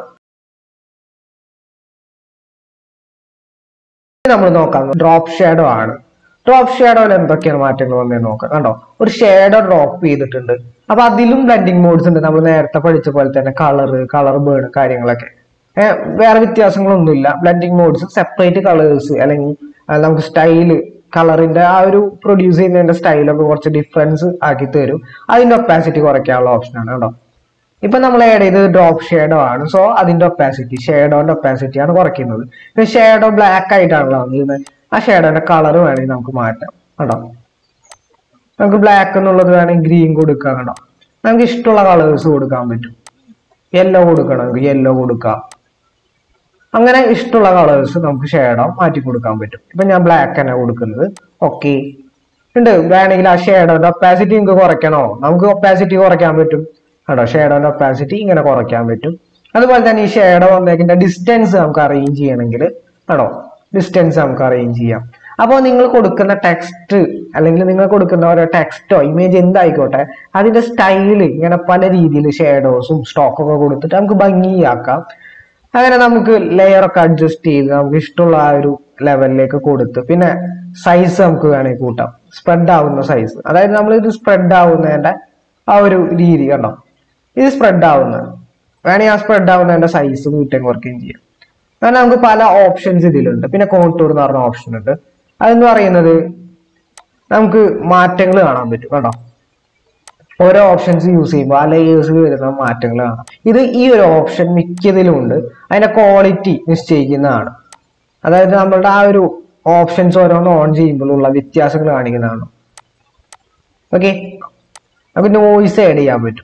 നമ്മൾ നോക്കാം ഡ്രോപ്പ് ഷേഡോ ആണ് ഡ്രോപ്പ് ഷേഡോയിൽ എന്തൊക്കെയാണ് മാറ്റങ്ങൾ വന്നതെന്ന് നോക്കാം കണ്ടോ ഒരു ഷേഡോ ഡ്രോപ്പ് ചെയ്തിട്ടുണ്ട് അപ്പൊ അതിലും ബ്ലെൻഡിങ് മോഡ്സ് ഉണ്ട് നമ്മൾ നേരത്തെ പഠിച്ച പോലെ തന്നെ കളർ കളർ ബേൺ കാര്യങ്ങളൊക്കെ ഏർ വേറെ വ്യത്യാസങ്ങളൊന്നുമില്ല ബ്ലെൻഡിങ് മോഡ്സ് സെപ്പറേറ്റ് കളേഴ്സ് അല്ലെങ്കിൽ ആ, നമുക്ക് സ്റ്റൈല് കളറിന്റെ ആ ഒരു പ്രൊഡ്യൂസ് ചെയ്യുന്നതിന്റെ സ്റ്റൈലൊക്കെ കുറച്ച് ഡിഫറൻസ് ആക്കി തരും അതിന്റെ ഒപ്പാസിറ്റി കുറയ്ക്കാനുള്ള ഓപ്ഷനാണ് കേട്ടോ ഇപ്പൊ നമ്മൾ ആഡ് ചെയ്തത് ഡ്രോപ്പ് ഷേഡോ ആണ് സോ അതിന്റെ ഒപ്പാസിറ്റി ഷേഡോന്റെ ഒപ്പാസിറ്റി ആണ് കുറയ്ക്കുന്നത് ഇപ്പൊ ഷേഡോ ബ്ലാക്ക് ആയിട്ടാണല്ലോ വന്നിരുന്നത് ആ ഷേഡോന്റെ കളർ വേണമെങ്കിൽ നമുക്ക് മാറ്റാം കേട്ടോ നമുക്ക് ബ്ലാക്ക് എന്നുള്ളത് വേണമെങ്കിൽ ഗ്രീൻ കൊടുക്കാം കേട്ടോ നമുക്ക് ഇഷ്ടമുള്ള കളേഴ്സ് കൊടുക്കാൻ പറ്റും യെല്ലോ കൊടുക്കണമെങ്കിൽ യെല്ലോ കൊടുക്കാം അങ്ങനെ ഇഷ്ടമുള്ള കളേഴ്സ് നമുക്ക് ഷേഡോ മാറ്റി കൊടുക്കാൻ പറ്റും ഇപ്പൊ ഞാൻ ബ്ലാക്ക് തന്നെ കൊടുക്കുന്നത് ഓക്കെ ഉണ്ട് വേണമെങ്കിൽ ആ ഷേഡോന്റെ ഒപ്പാസിറ്റി നിങ്ങൾക്ക് കുറയ്ക്കണോ നമുക്ക് ഒപ്പാസിറ്റി കുറയ്ക്കാൻ പറ്റും കേട്ടോ ഷേഡോന്റെ ഒപ്പാസിറ്റി ഇങ്ങനെ കുറയ്ക്കാൻ പറ്റും അതുപോലെ തന്നെ ഈ ഷേഡോ വന്നേക്കിന്റെ ഡിസ്റ്റൻസ് നമുക്ക് അറേഞ്ച് ചെയ്യണമെങ്കിൽ കേട്ടോ ഡിസ്റ്റൻസ് നമുക്ക് അറേഞ്ച് ചെയ്യാം അപ്പോൾ നിങ്ങൾ കൊടുക്കുന്ന ടെക്സ്റ്റ് അല്ലെങ്കിൽ നിങ്ങൾ കൊടുക്കുന്ന ഓരോ ടെക്സ്റ്റോ ഇമേജ് എന്തായിക്കോട്ടെ അതിന്റെ സ്റ്റൈല് ഇങ്ങനെ പല രീതിയിൽ ഷേഡോസും സ്റ്റോക്കൊക്കെ കൊടുത്തിട്ട് നമുക്ക് ഭംഗിയാക്കാം അങ്ങനെ നമുക്ക് ലെയർ ഒക്കെ അഡ്ജസ്റ്റ് ചെയ്ത് നമുക്ക് ഇഷ്ടമുള്ള ആ ഒരു ലെവലിലേക്ക് കൊടുത്ത് പിന്നെ സൈസ് നമുക്ക് വേണമെങ്കിൽ കൂട്ടാം സ്പ്രെഡ് ആവുന്ന സൈസ് അതായത് നമ്മൾ ഇത് സ്പ്രെഡ് ആവുന്നതിന്റെ ആ ഒരു രീതി കണ്ടോ ഇത് സ്പ്രെഡ് ആവുന്നത് വേണമെങ്കിൽ ആ സ്പ്രെഡ് ആവുന്നതിന്റെ സൈസ് കൂട്ടുകയും കുറയ്ക്കുകയും ചെയ്യാം അങ്ങനെ നമുക്ക് പല ഓപ്ഷൻസ് ഇതിലുണ്ട് പിന്നെ കോണ്ടൂർ എന്ന് പറഞ്ഞ ഓപ്ഷൻ ഉണ്ട് അതെന്ന് പറയുന്നത് നമുക്ക് മാറ്റങ്ങൾ കാണാൻ പറ്റും കേട്ടോ ഓരോ ഓപ്ഷൻസ് യൂസ് ചെയ്യുമ്പോൾ ആ ലേയേഴ്സിൽ വരുന്ന മാറ്റങ്ങൾ കാണാം ഇത് ഈ ഒരു ഓപ്ഷൻ മിക്കതിലും ഉണ്ട് അതിന്റെ ക്വാളിറ്റി നിശ്ചയിക്കുന്നതാണ് അതായത് നമ്മളുടെ ആ ഒരു ഓപ്ഷൻസ് ഓരോന്ന് ഓൺ ചെയ്യുമ്പോഴുള്ള വ്യത്യാസങ്ങൾ കാണിക്കുന്നതാണ് ഓക്കെ നമുക്ക് നോയിസ് ആഡ് ചെയ്യാൻ പറ്റും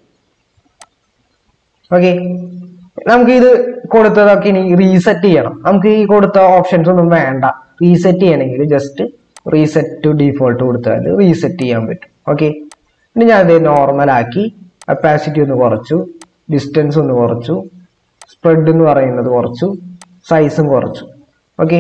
ഓക്കെ നമുക്ക് ഇത് കൊടുത്തതൊക്കെ ഇനി റീസെറ്റ് ചെയ്യണം നമുക്ക് ഈ കൊടുത്ത ഓപ്ഷൻസ് ഒന്നും വേണ്ട റീസെറ്റ് ചെയ്യണമെങ്കിൽ ജസ്റ്റ് റീസെറ്റ് ടു ഡീഫോൾട്ട് കൊടുത്താൽ റീസെറ്റ് ചെയ്യാൻ പറ്റും ഓക്കെ ഇനി ഞാൻ ഇത് നോർമൽ ആക്കി അപ്പാസിറ്റി ഒന്ന് കുറച്ചു ഡിസ്റ്റൻസ് ഒന്ന് കുറച്ചു സ്പ്രെഡ് എന്ന് പറയുന്നത് കുറച്ചു സൈസും കുറച്ചു ഓക്കെ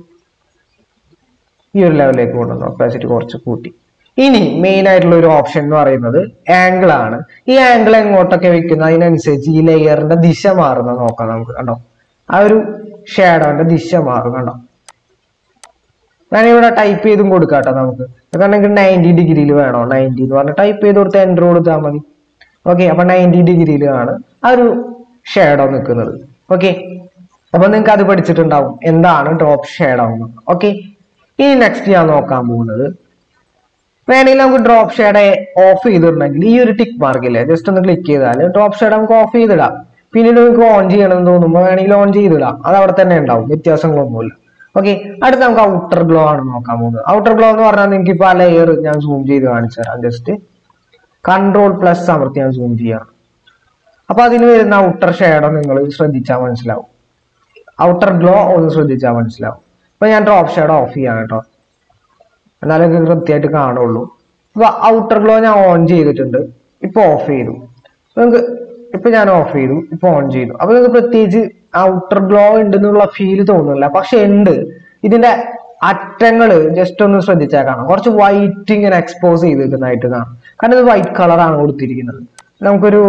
ഈ ഒരു ലെവലിലേക്ക് കൊണ്ടുവന്നു ഒപ്പാസിറ്റി കുറച്ച് കൂട്ടി ഇനി മെയിൻ ആയിട്ടുള്ള ഒരു ഓപ്ഷൻ എന്ന് പറയുന്നത് ആംഗിൾ ആണ് ഈ ആംഗിൾ എങ്ങോട്ടൊക്കെ വെക്കുന്ന അതിനനുസരിച്ച് ഈ ലെയറിന്റെ ദിശ മാറുന്നത് നോക്കാം നമുക്ക് കണ്ടോ ആ ഒരു ഷാഡോന്റെ ദിശ മാറും കണ്ടോ ഞാനിവിടെ ടൈപ്പ് ചെയ്തും കൊടുക്കാം കേട്ടോ നമുക്ക് കാരണം നിങ്ങൾക്ക് നയൻറ്റി ഡിഗ്രിയിൽ വേണോ നയൻറ്റി എന്ന് പറഞ്ഞാൽ ടൈപ്പ് ചെയ്ത് കൊടുത്ത് എൻ്റർ കൊടുത്താൽ മതി ഓക്കെ അപ്പൊ നയൻറ്റി ഡിഗ്രിയിലാണ് ആ ഒരു ഷേഡോ നിൽക്കുന്നത് ഓക്കെ അപ്പൊ നിങ്ങൾക്ക് അത് പഠിച്ചിട്ടുണ്ടാവും എന്താണ് ഡ്രോപ്പ് ഷേഡ് ആവുന്നത് ഓക്കെ ഇനി നെക്സ്റ്റ് ഞാൻ നോക്കാൻ പോകുന്നത് വേണമെങ്കിൽ നമുക്ക് ഡ്രോപ്പ് ഷേഡ് ഓഫ് ചെയ്തിട്ടുണ്ടെങ്കിൽ ഈ ഒരു ടിക്ക് മാർക്ക് ഇല്ലേ ജസ്റ്റ് ഒന്ന് ക്ലിക്ക് ചെയ്താൽ ഡ്രോപ്പ് ഷേഡ് നമുക്ക് ഓഫ് ചെയ്തിടാം പിന്നീട് നിങ്ങൾക്ക് ഓൺ ചെയ്യണമെന്ന് തോന്നുമ്പോൾ വേണമെങ്കിൽ ഓൺ ചെയ്തിടാം അത് അവിടെ തന്നെ ഉണ്ടാവും വ്യത്യാസങ്ങളൊന്നുമില്ല ഓക്കെ അടുത്ത നമുക്ക് ഔട്ടർ ഗ്ലോ ആണ് നോക്കാൻ പോകുന്നത് ഔട്ടർ ഗ്ലോ എന്ന് പറഞ്ഞാൽ നിങ്ങൾക്ക് ഇപ്പോൾ ആ ലെയർ ഞാൻ സൂം ചെയ്ത് കാണിച്ചു തരാം ജസ്റ്റ് കൺട്രോൾ പ്ലസ് അമർത്തി ഞാൻ സൂം ചെയ്യാം അപ്പൊ അതിന് വരുന്ന ഔട്ടർ ഷേഡോ നിങ്ങൾ ശ്രദ്ധിച്ചാൽ മനസ്സിലാവും ഔട്ടർ ഗ്ലോ ഒന്ന് ശ്രദ്ധിച്ചാൽ മനസ്സിലാവും ഇപ്പൊ ഞാൻ ഡ്രോപ്പ് ഷേഡ് ഓഫ് ചെയ്യാം കേട്ടോ എന്നാലേ നിങ്ങൾക്ക് കൃത്യമായിട്ട് കാണുള്ളൂ ഇപ്പൊ ഔട്ടർ ഗ്ലോ ഞാൻ ഓൺ ചെയ്തിട്ടുണ്ട് ഇപ്പൊ ഓഫ് ചെയ്തു നിങ്ങൾക്ക് ഇപ്പൊ ഞാൻ ഓഫ് ചെയ്തു ഇപ്പൊ ഓൺ ചെയ്തു അപ്പൊ നിങ്ങൾക്ക് പ്രത്യേകിച്ച് ഔട്ടർ ഗ്ലോ ഉണ്ടെന്നുള്ള ഫീൽ തോന്നുന്നില്ല പക്ഷെ ഉണ്ട് ഇതിന്റെ അറ്റങ്ങള് ജസ്റ്റ് ഒന്ന് ശ്രദ്ധിച്ചാൽ കാണാം കുറച്ച് വൈറ്റ് ഇങ്ങനെ എക്സ്പോസ് ചെയ്തിരിക്കുന്നതായിട്ട് കാണാം കാരണം ഇത് വൈറ്റ് കളറാണ് കൊടുത്തിരിക്കുന്നത് നമുക്കൊരു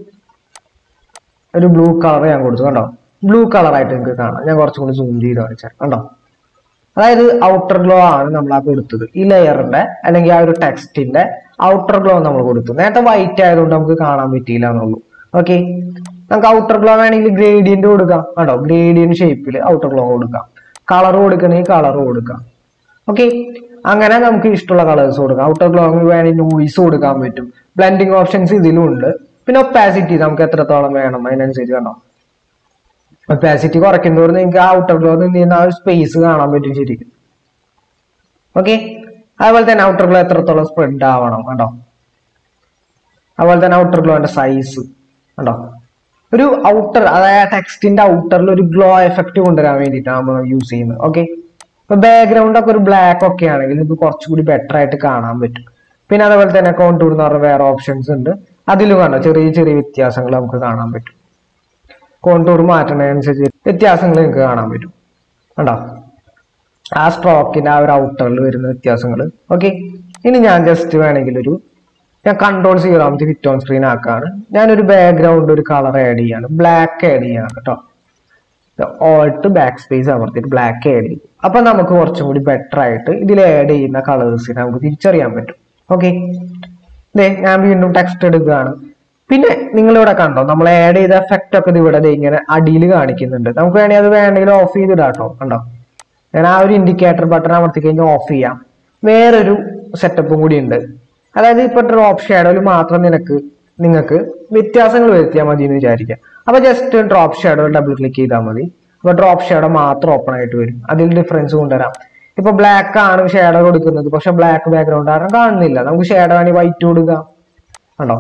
ഒരു ബ്ലൂ കളർ ഞാൻ കൊടുത്തു കണ്ടോ ബ്ലൂ കളറായിട്ട് നിങ്ങൾക്ക് കാണാം ഞാൻ കുറച്ചും കൂടി സൂം ചെയ്ത് കാണിച്ചാൽ കണ്ടോ അതായത് ഔട്ടർ ഗ്ലോ ആണ് നമ്മൾ ആ കൊടുത്തത് ഈ ലെയറിന്റെ അല്ലെങ്കിൽ ആ ഒരു ടെക്സ്റ്റിന്റെ ഔട്ടർ ഗ്ലോ നമ്മൾ കൊടുത്തു നേരത്തെ വൈറ്റ് ആയതുകൊണ്ട് നമുക്ക് കാണാൻ പറ്റിയില്ല എന്നുള്ളൂ ഓക്കെ നമുക്ക് ഔട്ടർ ഗ്ലോ വേണമെങ്കിൽ ഗ്രേഡിയന്റ് കൊടുക്കാം കേട്ടോ ഗ്രേഡിയന്റ് ഷേപ്പിൽ ഔട്ടർ ഗ്ലോ കൊടുക്കാം കളർ കൊടുക്കണമെങ്കിൽ കളർ കൊടുക്കാം ഓക്കെ അങ്ങനെ നമുക്ക് ഇഷ്ടമുള്ള കളേഴ്സ് കൊടുക്കാം ഔട്ടർ ഗ്ലോ വേണമെങ്കിൽ നോയിസ് കൊടുക്കാൻ പറ്റും ബ്ലെൻഡിങ് ഓപ്ഷൻസ് ഇതിലും ഉണ്ട് പിന്നെ ഒപ്പാസിറ്റി നമുക്ക് എത്രത്തോളം വേണം അതിനനുസരിച്ച് കണ്ടോ ഒപ്പാസിറ്റി കുറയ്ക്കുന്നതോറും നിങ്ങൾക്ക് ആ ഔട്ടർ ഗ്ലോ നിന്ന് ആ ഒരു സ്പേസ് കാണാൻ പറ്റും ശരിക്കും ഓക്കെ അതുപോലെ തന്നെ ഔട്ടർ ഗ്ലോ എത്രത്തോളം സ്പ്രെഡ് ആവണം കേട്ടോ അതുപോലെ തന്നെ ഔട്ടർ ഗ്ലോന്റെ സൈസ് കണ്ടോ ഒരു ഔട്ടർ അതായത് ടെക്സ്റ്റിന്റെ ഔട്ടറിൽ ഒരു ഗ്ലോ എഫക്റ്റ് കൊണ്ടുവരാൻ വേണ്ടിയിട്ടാണ് നമ്മൾ യൂസ് ചെയ്യുന്നത് ഓക്കെ ഇപ്പൊ ബാക്ക്ഗ്രൗണ്ട് ഒക്കെ ഒരു ബ്ലാക്ക് ഒക്കെ ആണെങ്കിൽ ഇത് കുറച്ചുകൂടി ബെറ്റർ ആയിട്ട് കാണാൻ പറ്റും പിന്നെ അതുപോലെ തന്നെ കോണ്ടൂർ എന്ന് പറഞ്ഞ വേറെ ഓപ്ഷൻസ് ഉണ്ട് അതിലും കണ്ടോ ചെറിയ ചെറിയ വ്യത്യാസങ്ങൾ നമുക്ക് കാണാൻ പറ്റും കോണ്ടൂർ മാറ്റുന്നതിനനുസരിച്ച് വ്യത്യാസങ്ങൾ നിങ്ങൾക്ക് കാണാൻ പറ്റും കണ്ടോ ആ സ്ട്രോക്കിന്റെ ആ ഒരു ഔട്ടറിൽ വരുന്ന വ്യത്യാസങ്ങൾ ഓക്കെ ഇനി ഞാൻ ജസ്റ്റ് വേണമെങ്കിൽ ഒരു ഞാൻ കൺട്രോൾ സീറോ ആമത്തെ ഫിറ്റ് ഓൺ സ്ക്രീൻ ആക്കാണ് ഞാനൊരു ബാക്ക്ഗ്രൗണ്ട് ഒരു കളർ ആഡ് ചെയ്യാണ് ബ്ലാക്ക് ആഡ് ചെയ്യാണ് കേട്ടോ ഓൾട്ട് ബാക്ക് സ്പേസ് അമർത്തിയിട്ട് ബ്ലാക്ക് ആഡ് ചെയ്യും അപ്പൊ നമുക്ക് കുറച്ചും കൂടി ബെറ്റർ ആയിട്ട് ഇതിൽ ആഡ് ചെയ്യുന്ന കളേഴ്സിനെ നമുക്ക് തിരിച്ചറിയാൻ പറ്റും ഓക്കെ ദേ ഞാൻ വീണ്ടും ടെക്സ്റ്റ് എടുക്കുകയാണ് പിന്നെ നിങ്ങൾ ഇവിടെ കണ്ടോ നമ്മൾ ആഡ് ചെയ്ത എഫക്റ്റ് ഒക്കെ ഇത് ഇവിടെ ദേ ഇങ്ങനെ അടിയിൽ കാണിക്കുന്നുണ്ട് നമുക്ക് വേണമെങ്കിൽ അത് വേണമെങ്കിൽ ഓഫ് ചെയ്തിടാം കേട്ടോ കണ്ടോ ഞാൻ ആ ഒരു ഇൻഡിക്കേറ്റർ ബട്ടൺ അമർത്തി കഴിഞ്ഞാൽ ഓഫ് ചെയ്യാം വേറൊരു സെറ്റപ്പും കൂടി ഉണ്ട് അതായത് ഇപ്പൊ ഡ്രോപ്പ് ഷാഡോയിൽ മാത്രം നിനക്ക് നിങ്ങൾക്ക് വ്യത്യാസങ്ങൾ വരുത്തിയാൽ മതി എന്ന് വിചാരിക്കാം അപ്പൊ just drop shadow double click ചെയ്താൽ മതി അപ്പൊ ഡ്രോപ്പ് ഷാഡോ മാത്രം ഓപ്പൺ ആയിട്ട് വരും അതിൽ ഡിഫറൻസ് കൊണ്ടുവരാം ഇപ്പൊ ബ്ലാക്ക് ആണ് ഷാഡോ കൊടുക്കുന്നത് പക്ഷെ ബ്ലാക്ക് ബാക്ക്ഗ്രൗണ്ട് കാരണം കാണുന്നില്ല നമുക്ക് ഷാഡോ വേണമെങ്കിൽ വൈറ്റ് കൊടുക്കാം കണ്ടോ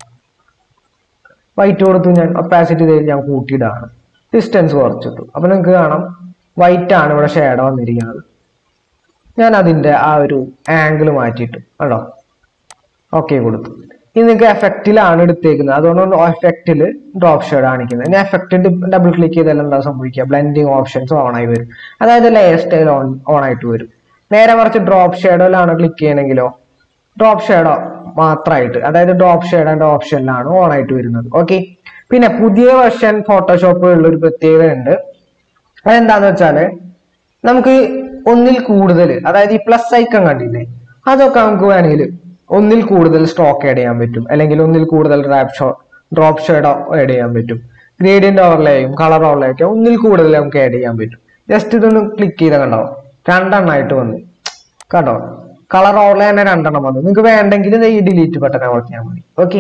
വൈറ്റ് കൊടുത്തു ഞാൻ ഒപ്പാസിറ്റി ഞാൻ കൂട്ടിയിടാണ് ഡിസ്റ്റൻസ് കുറച്ചിട്ടു അപ്പൊ നിങ്ങൾക്ക് കാണാം വൈറ്റ് ആണ് ഇവിടെ ഷാഡോ വന്നിരിക്കുന്നത് ഞാൻ അതിന്റെ ആ ഒരു ആംഗിൾ മാറ്റിയിട്ടു കേട്ടോ ഓക്കെ കൊടുത്തു ഇനി നിങ്ങൾക്ക് എഫക്റ്റിലാണ് എടുത്തേക്കുന്നത് അതുകൊണ്ട് എഫക്റ്റിൽ ഡ്രോപ്പ് ഷെയ്ഡ് കാണിക്കുന്നത് ഇനി എഫക്റ്റ് ഡബിൾ ക്ലിക്ക് ചെയ്താൽ എന്താ സംഭവിക്കുക ബ്ലെൻഡിങ് ഓപ്ഷൻസ് ഓൺ ആയി വരും അതായത് ലെയർ സ്റ്റൈൽ ഓൺ ഓൺ ആയിട്ട് വരും നേരെ മറിച്ച് ഡ്രോപ്പ് ഷെയ്ഡോയിലാണ് ക്ലിക്ക് ചെയ്യണമെങ്കിലോ ഡ്രോപ്പ് ഷെയ്ഡോ മാത്രമായിട്ട് അതായത് ഡ്രോപ്പ് ഷെയ്ഡിന്റെ ഓപ്ഷനിലാണ് ഓൺ ആയിട്ട് വരുന്നത് ഓക്കെ പിന്നെ പുതിയ വെർഷൻ ഫോട്ടോഷോപ്പുകളിൽ ഒരു പ്രത്യേകത ഉണ്ട് അതെന്താന്ന് വെച്ചാല് നമുക്ക് ഒന്നിൽ കൂടുതൽ അതായത് ഈ പ്ലസ് ഐക്കൺ കണ്ടില്ലേ അതൊക്കെ നമുക്ക് വേണമെങ്കിൽ ഒന്നിൽ കൂടുതൽ സ്റ്റോക്ക് ആഡ് ചെയ്യാൻ പറ്റും അല്ലെങ്കിൽ ഒന്നിൽ കൂടുതൽ ഡ്രാപ്പ് ഷോ ഡ്രോപ്പ് ഷെയ്ഡ് ആഡ് ചെയ്യാൻ പറ്റും ഗ്രേഡിയന്റ് ഓവർലേയും കളർ ഓവർലേയൊക്കെ ഒന്നിൽ കൂടുതൽ നമുക്ക് ആഡ് ചെയ്യാൻ പറ്റും ജസ്റ്റ് ഇതൊന്ന് ക്ലിക്ക് ചെയ്താൽ കണ്ടോ രണ്ടെണ്ണമായിട്ട് വന്നു കണ്ടോ കളർ ഓവർലേ തന്നെ രണ്ടെണ്ണം വന്നു നിങ്ങൾക്ക് വേണ്ടെങ്കിൽ ദേ ഈ ഡിലീറ്റ് ബട്ടൺ അമർത്തിയാൽ മതി ഓക്കെ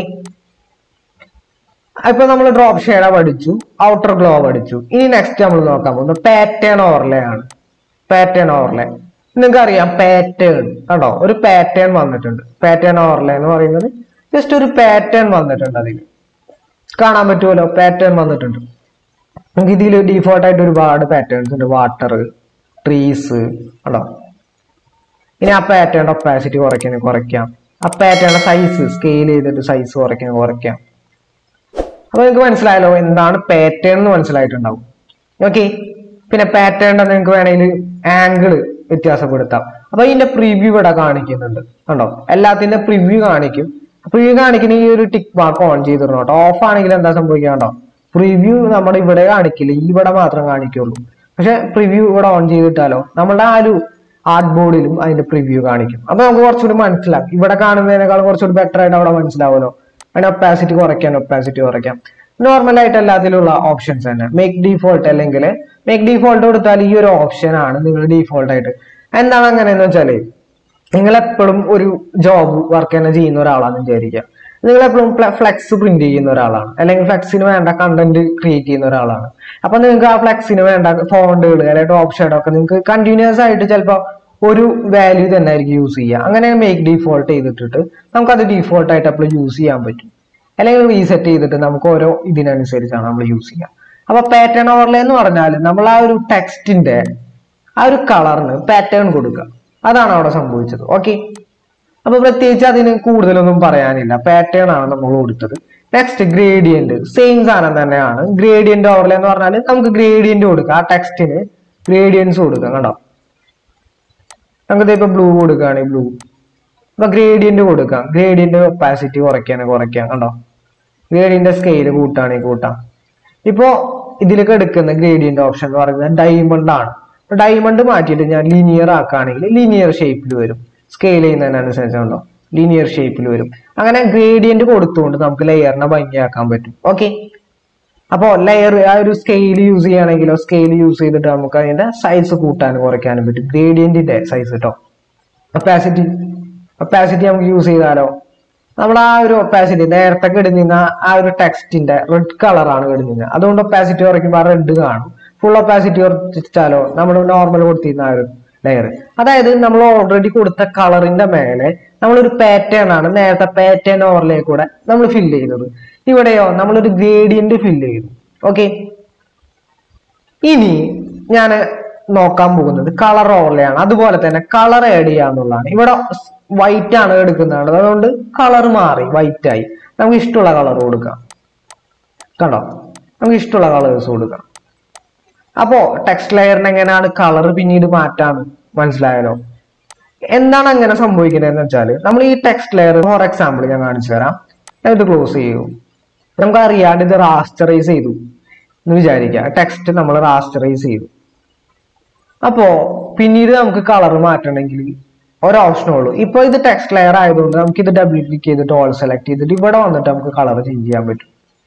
ഇപ്പൊ നമ്മൾ ഡ്രോപ്പ് ഷെയ്ഡ് പഠിച്ചു ഔട്ടർ ഗ്ലോ പഠിച്ചു ഇനി നെക്സ്റ്റ് നമ്മൾ നോക്കാൻ പോകുന്നത് പാറ്റേൺ ഓവർലേ ആണ് പാറ്റേൺ ഓവർലേ നിങ്ങൾക്ക് അറിയാം പാറ്റേൺ കണ്ടോ ഒരു പാറ്റേൺ വന്നിട്ടുണ്ട് പാറ്റേൺ ഓവർലേ എന്ന് പറയുന്നത് ജസ്റ്റ് ഒരു പാറ്റേൺ വന്നിട്ടുണ്ട് അതിൽ കാണാൻ പറ്റുമല്ലോ പാറ്റേൺ വന്നിട്ടുണ്ട് നമുക്ക് ഇതിൽ ഡീഫോൾട്ട് ആയിട്ട് ഒരുപാട് പാറ്റേൺസ് ഉണ്ട് വാട്ടർ ട്രീസ് കണ്ടോ ഇനി ആ പാറ്റേണിന്റെ ഒപ്പാസിറ്റി കുറയ്ക്കണേ കുറയ്ക്കാം ആ പാറ്റേണിന്റെ സൈസ് സ്കെയിൽ ചെയ്തിട്ട് സൈസ് കുറയ്ക്കണേ കുറയ്ക്കാം അപ്പൊ നിങ്ങൾക്ക് മനസ്സിലായല്ലോ എന്താണ് പാറ്റേൺ എന്ന് മനസ്സിലായിട്ടുണ്ടാവും ഓക്കെ പിന്നെ പാറ്റേണിന്റെ നിങ്ങൾക്ക് വേണമെങ്കിൽ ആംഗിൾ വ്യത്യാസപ്പെടുത്താം അപ്പൊ ഇതിന്റെ പ്രിവ്യൂ ഇവിടെ കാണിക്കുന്നുണ്ട് കണ്ടോ എല്ലാത്തിന്റെ പ്രിവ്യൂ കാണിക്കും പ്രിവ്യൂ കാണിക്കുന്ന ഈ ഒരു ടിക്ക് മാർക്ക് ഓൺ ചെയ്തിടണം കേട്ടോ ഓഫ് ആണെങ്കിൽ എന്താ സംഭവിക്കുക കേട്ടോ പ്രിവ്യൂ നമ്മുടെ ഇവിടെ കാണിക്കില്ല ഈ ഇവിടെ മാത്രം കാണിക്കുള്ളൂ പക്ഷെ പ്രിവ്യൂ ഇവിടെ ഓൺ ചെയ്തിട്ടാലോ നമ്മുടെ ആ ഒരു ആർട്ട് ബോർഡിലും അതിന്റെ പ്രിവ്യൂ കാണിക്കും അപ്പൊ നമുക്ക് കുറച്ചുകൂടി മനസ്സിലാവും ഇവിടെ കാണുന്നതിനേക്കാൾ കുറച്ചുകൂടി ബെറ്റർ ആയിട്ട് അവിടെ മനസ്സിലാവുമല്ലോ അതിന് ഒപ്പാസിറ്റി കുറയ്ക്കാൻ ഒപ്പാസിറ്റി കുറയ്ക്കാം നോർമൽ ആയിട്ട് എല്ലാത്തിലുള്ള ഓപ്ഷൻസ് തന്നെ മേക്ക് ഡീഫോൾട്ട് അല്ലെങ്കിൽ മേക്ക് ഡീഫോൾട്ട് കൊടുത്താൽ ഈ ഒരു ഓപ്ഷൻ ആണ് നിങ്ങൾ ഡീഫോൾട്ട് ആയിട്ട് എന്താണ് അങ്ങനെയെന്ന് വെച്ചാല് നിങ്ങൾ എപ്പോഴും ഒരു ജോബ് വർക്ക് തന്നെ ചെയ്യുന്ന ഒരാളാണെന്ന് വിചാരിക്കുക നിങ്ങൾ എപ്പോഴും ഫ്ലെക്സ് പ്രിന്റ് ചെയ്യുന്ന ഒരാളാണ് അല്ലെങ്കിൽ ഫ്ലെക്സിന് വേണ്ട കണ്ടന്റ് ക്രിയേറ്റ് ചെയ്യുന്ന ഒരാളാണ് അപ്പൊ നിങ്ങൾക്ക് ആ ഫ്ലെക്സിന് വേണ്ട ഫോണ്ടുകൾ അല്ലെങ്കിൽ ടോപ്പ് ഷേഡ് ഒക്കെ നിങ്ങൾക്ക് കണ്ടിന്യൂസ് ആയിട്ട് ചിലപ്പോൾ ഒരു വാല്യൂ തന്നെ ആയിരിക്കും യൂസ് ചെയ്യുക അങ്ങനെ മേക്ക് ഡീഫോൾട്ട് ചെയ്തിട്ടിട്ട് നമുക്കത് ഡീഫോൾട്ട് ആയിട്ട് അപ്പോൾ യൂസ് ചെയ്യാൻ പറ്റും അല്ലെങ്കിൽ റീസെറ്റ് ചെയ്തിട്ട് നമുക്ക് ഓരോ ഇതിനനുസരിച്ചാണ് നമ്മൾ യൂസ് ചെയ്യുക അപ്പൊ പാറ്റേൺ ഓവർലേ എന്ന് പറഞ്ഞാൽ നമ്മൾ ആ ഒരു ടെക്സ്റ്റിന്റെ ആ ഒരു കളറിന് പാറ്റേൺ കൊടുക്കുക അതാണ് അവിടെ സംഭവിച്ചത് ഓക്കെ അപ്പൊ പ്രത്യേകിച്ച് അതിന് കൂടുതലൊന്നും പറയാനില്ല പാറ്റേൺ ആണ് നമ്മൾ കൊടുത്തത് നെക്സ്റ്റ് ഗ്രേഡിയന്റ് സെയിം സാധനം തന്നെയാണ് ഗ്രേഡിയന്റ് ഓവർലേ എന്ന് പറഞ്ഞാൽ നമുക്ക് ഗ്രേഡിയന്റ് കൊടുക്കാം ആ ടെക്സ്റ്റിന് ഗ്രേഡിയൻസ് കൊടുക്കാം കണ്ടോ നമുക്ക് ഇപ്പൊ ബ്ലൂ കൊടുക്കുകയാണെങ്കിൽ ബ്ലൂ ഇപ്പൊ ഗ്രേഡിയന്റ് കൊടുക്കാം ഗ്രേഡിയന്റ് ഒപ്പാസിറ്റി കുറയ്ക്കാണ് കുറയ്ക്കാം കണ്ടോ ഗ്രേഡിയന്റ് സ്കെയിൽ കൂട്ടാണെങ്കിൽ കൂട്ടാം ഇപ്പോ ഇതിലേക്ക് എടുക്കുന്ന ഗ്രേഡിയന്റ് ഓപ്ഷൻ എന്ന് പറയുന്നത് ഡയമണ്ട് ആണ് ഡയമണ്ട് മാറ്റിയിട്ട് ഞാൻ ലീനിയർ ആക്കുകയാണെങ്കിൽ ലീനിയർ ഷേപ്പിൽ വരും സ്കെയിൽ ചെയ്യുന്നതിനനുസരിച്ച് ഉണ്ടോ ലീനിയർ ഷേപ്പിൽ വരും അങ്ങനെ ഗ്രേഡിയന്റ് കൊടുത്തുകൊണ്ട് നമുക്ക് ലെയറിനെ ഭംഗിയാക്കാൻ പറ്റും ഓക്കെ അപ്പോ ലെയർ ആ ഒരു സ്കെയിൽ യൂസ് ചെയ്യുകയാണെങ്കിലോ സ്കെയിൽ യൂസ് ചെയ്തിട്ട് നമുക്ക് അതിന്റെ സൈസ് കൂട്ടാനും കുറയ്ക്കാനും പറ്റും ഗ്രേഡിയന്റിന്റെ സൈസ് കേട്ടോ ഒപ്പാസിറ്റി ഒപ്പാസിറ്റി നമുക്ക് യൂസ് ചെയ്താലോ നമ്മൾ ആ ഒരു ഒപ്പാസിറ്റി നേരത്തെ കിടന്നിരുന്ന ആ ഒരു ടെക്സ്റ്റിന്റെ റെഡ് കളറാണ് കിടന്നിരുന്നത് അതുകൊണ്ട് ഒപ്പാസിറ്റി കുറയ്ക്കുമ്പോൾ ആ റെഡ് കാണും ഫുൾ ഒപ്പാസിറ്റി കുറച്ചാലോ നമ്മൾ നോർമൽ കൊടുത്തിരുന്ന ആ ഒരു ലെയർ അതായത് നമ്മൾ ഓൾറെഡി കൊടുത്ത കളറിന്റെ മേലെ നമ്മളൊരു പാറ്റേൺ ആണ് നേരത്തെ പാറ്റേൺ ഓവർലേ കൂടെ നമ്മൾ ഫില്ല് ചെയ്തത് ഇവിടെയോ നമ്മളൊരു ഗ്രേഡിയന്റ് ഫില്ല് ചെയ്തു ഓക്കെ ഇനി ഞാൻ നോക്കാൻ പോകുന്നത് കളർ ഓവർലേ ആണ് അതുപോലെ തന്നെ കളർ ആഡ് ചെയ്യാന്നുള്ളതാണ് ഇവിടെ വൈറ്റ് ആണ് എടുക്കുന്നത് അതുകൊണ്ട് കളർ മാറി വൈറ്റ് ആയി നമുക്ക് ഇഷ്ടമുള്ള കളർ കൊടുക്കാം കണ്ടോ നമുക്ക് ഇഷ്ടമുള്ള കളേഴ്സ് കൊടുക്കാം അപ്പോ ടെക്സ്റ്റ് ലെയറിന് എങ്ങനെയാണ് കളർ പിന്നീട് മാറ്റാന്ന് മനസ്സിലായാലോ എന്താണ് അങ്ങനെ സംഭവിക്കുന്നത് എന്ന് വെച്ചാല് നമ്മൾ ഈ ടെക്സ്റ്റ് ലെയർ ഫോർ എക്സാമ്പിൾ ഞാൻ കാണിച്ചു തരാം ഇത് ക്ലോസ് ചെയ്യൂ നമുക്ക് അറിയാണ്ട് ഇത് റാസ്റ്ററൈസ് ചെയ്തു എന്ന് വിചാരിക്കുക ടെക്സ്റ്റ് നമ്മൾ റാസ്റ്ററൈസ് ചെയ്തു അപ്പോ പിന്നീട് നമുക്ക് കളർ മാറ്റണമെങ്കിൽ ഒരു ഓപ്ഷനേ ഉള്ളൂ ഇപ്പൊ ഇത് ടെക്സ്റ്റ് ലെയർ ആയതുകൊണ്ട് നമുക്ക് ഇത് ഡബിൾ ക്ലിക്ക് ചെയ്തിട്ട് ഓൾ സെലക്ട് ചെയ്തിട്ട് ഇവിടെ വന്നിട്ട് നമുക്ക് കളർ ചേഞ്ച് ചെയ്യാൻ പറ്റും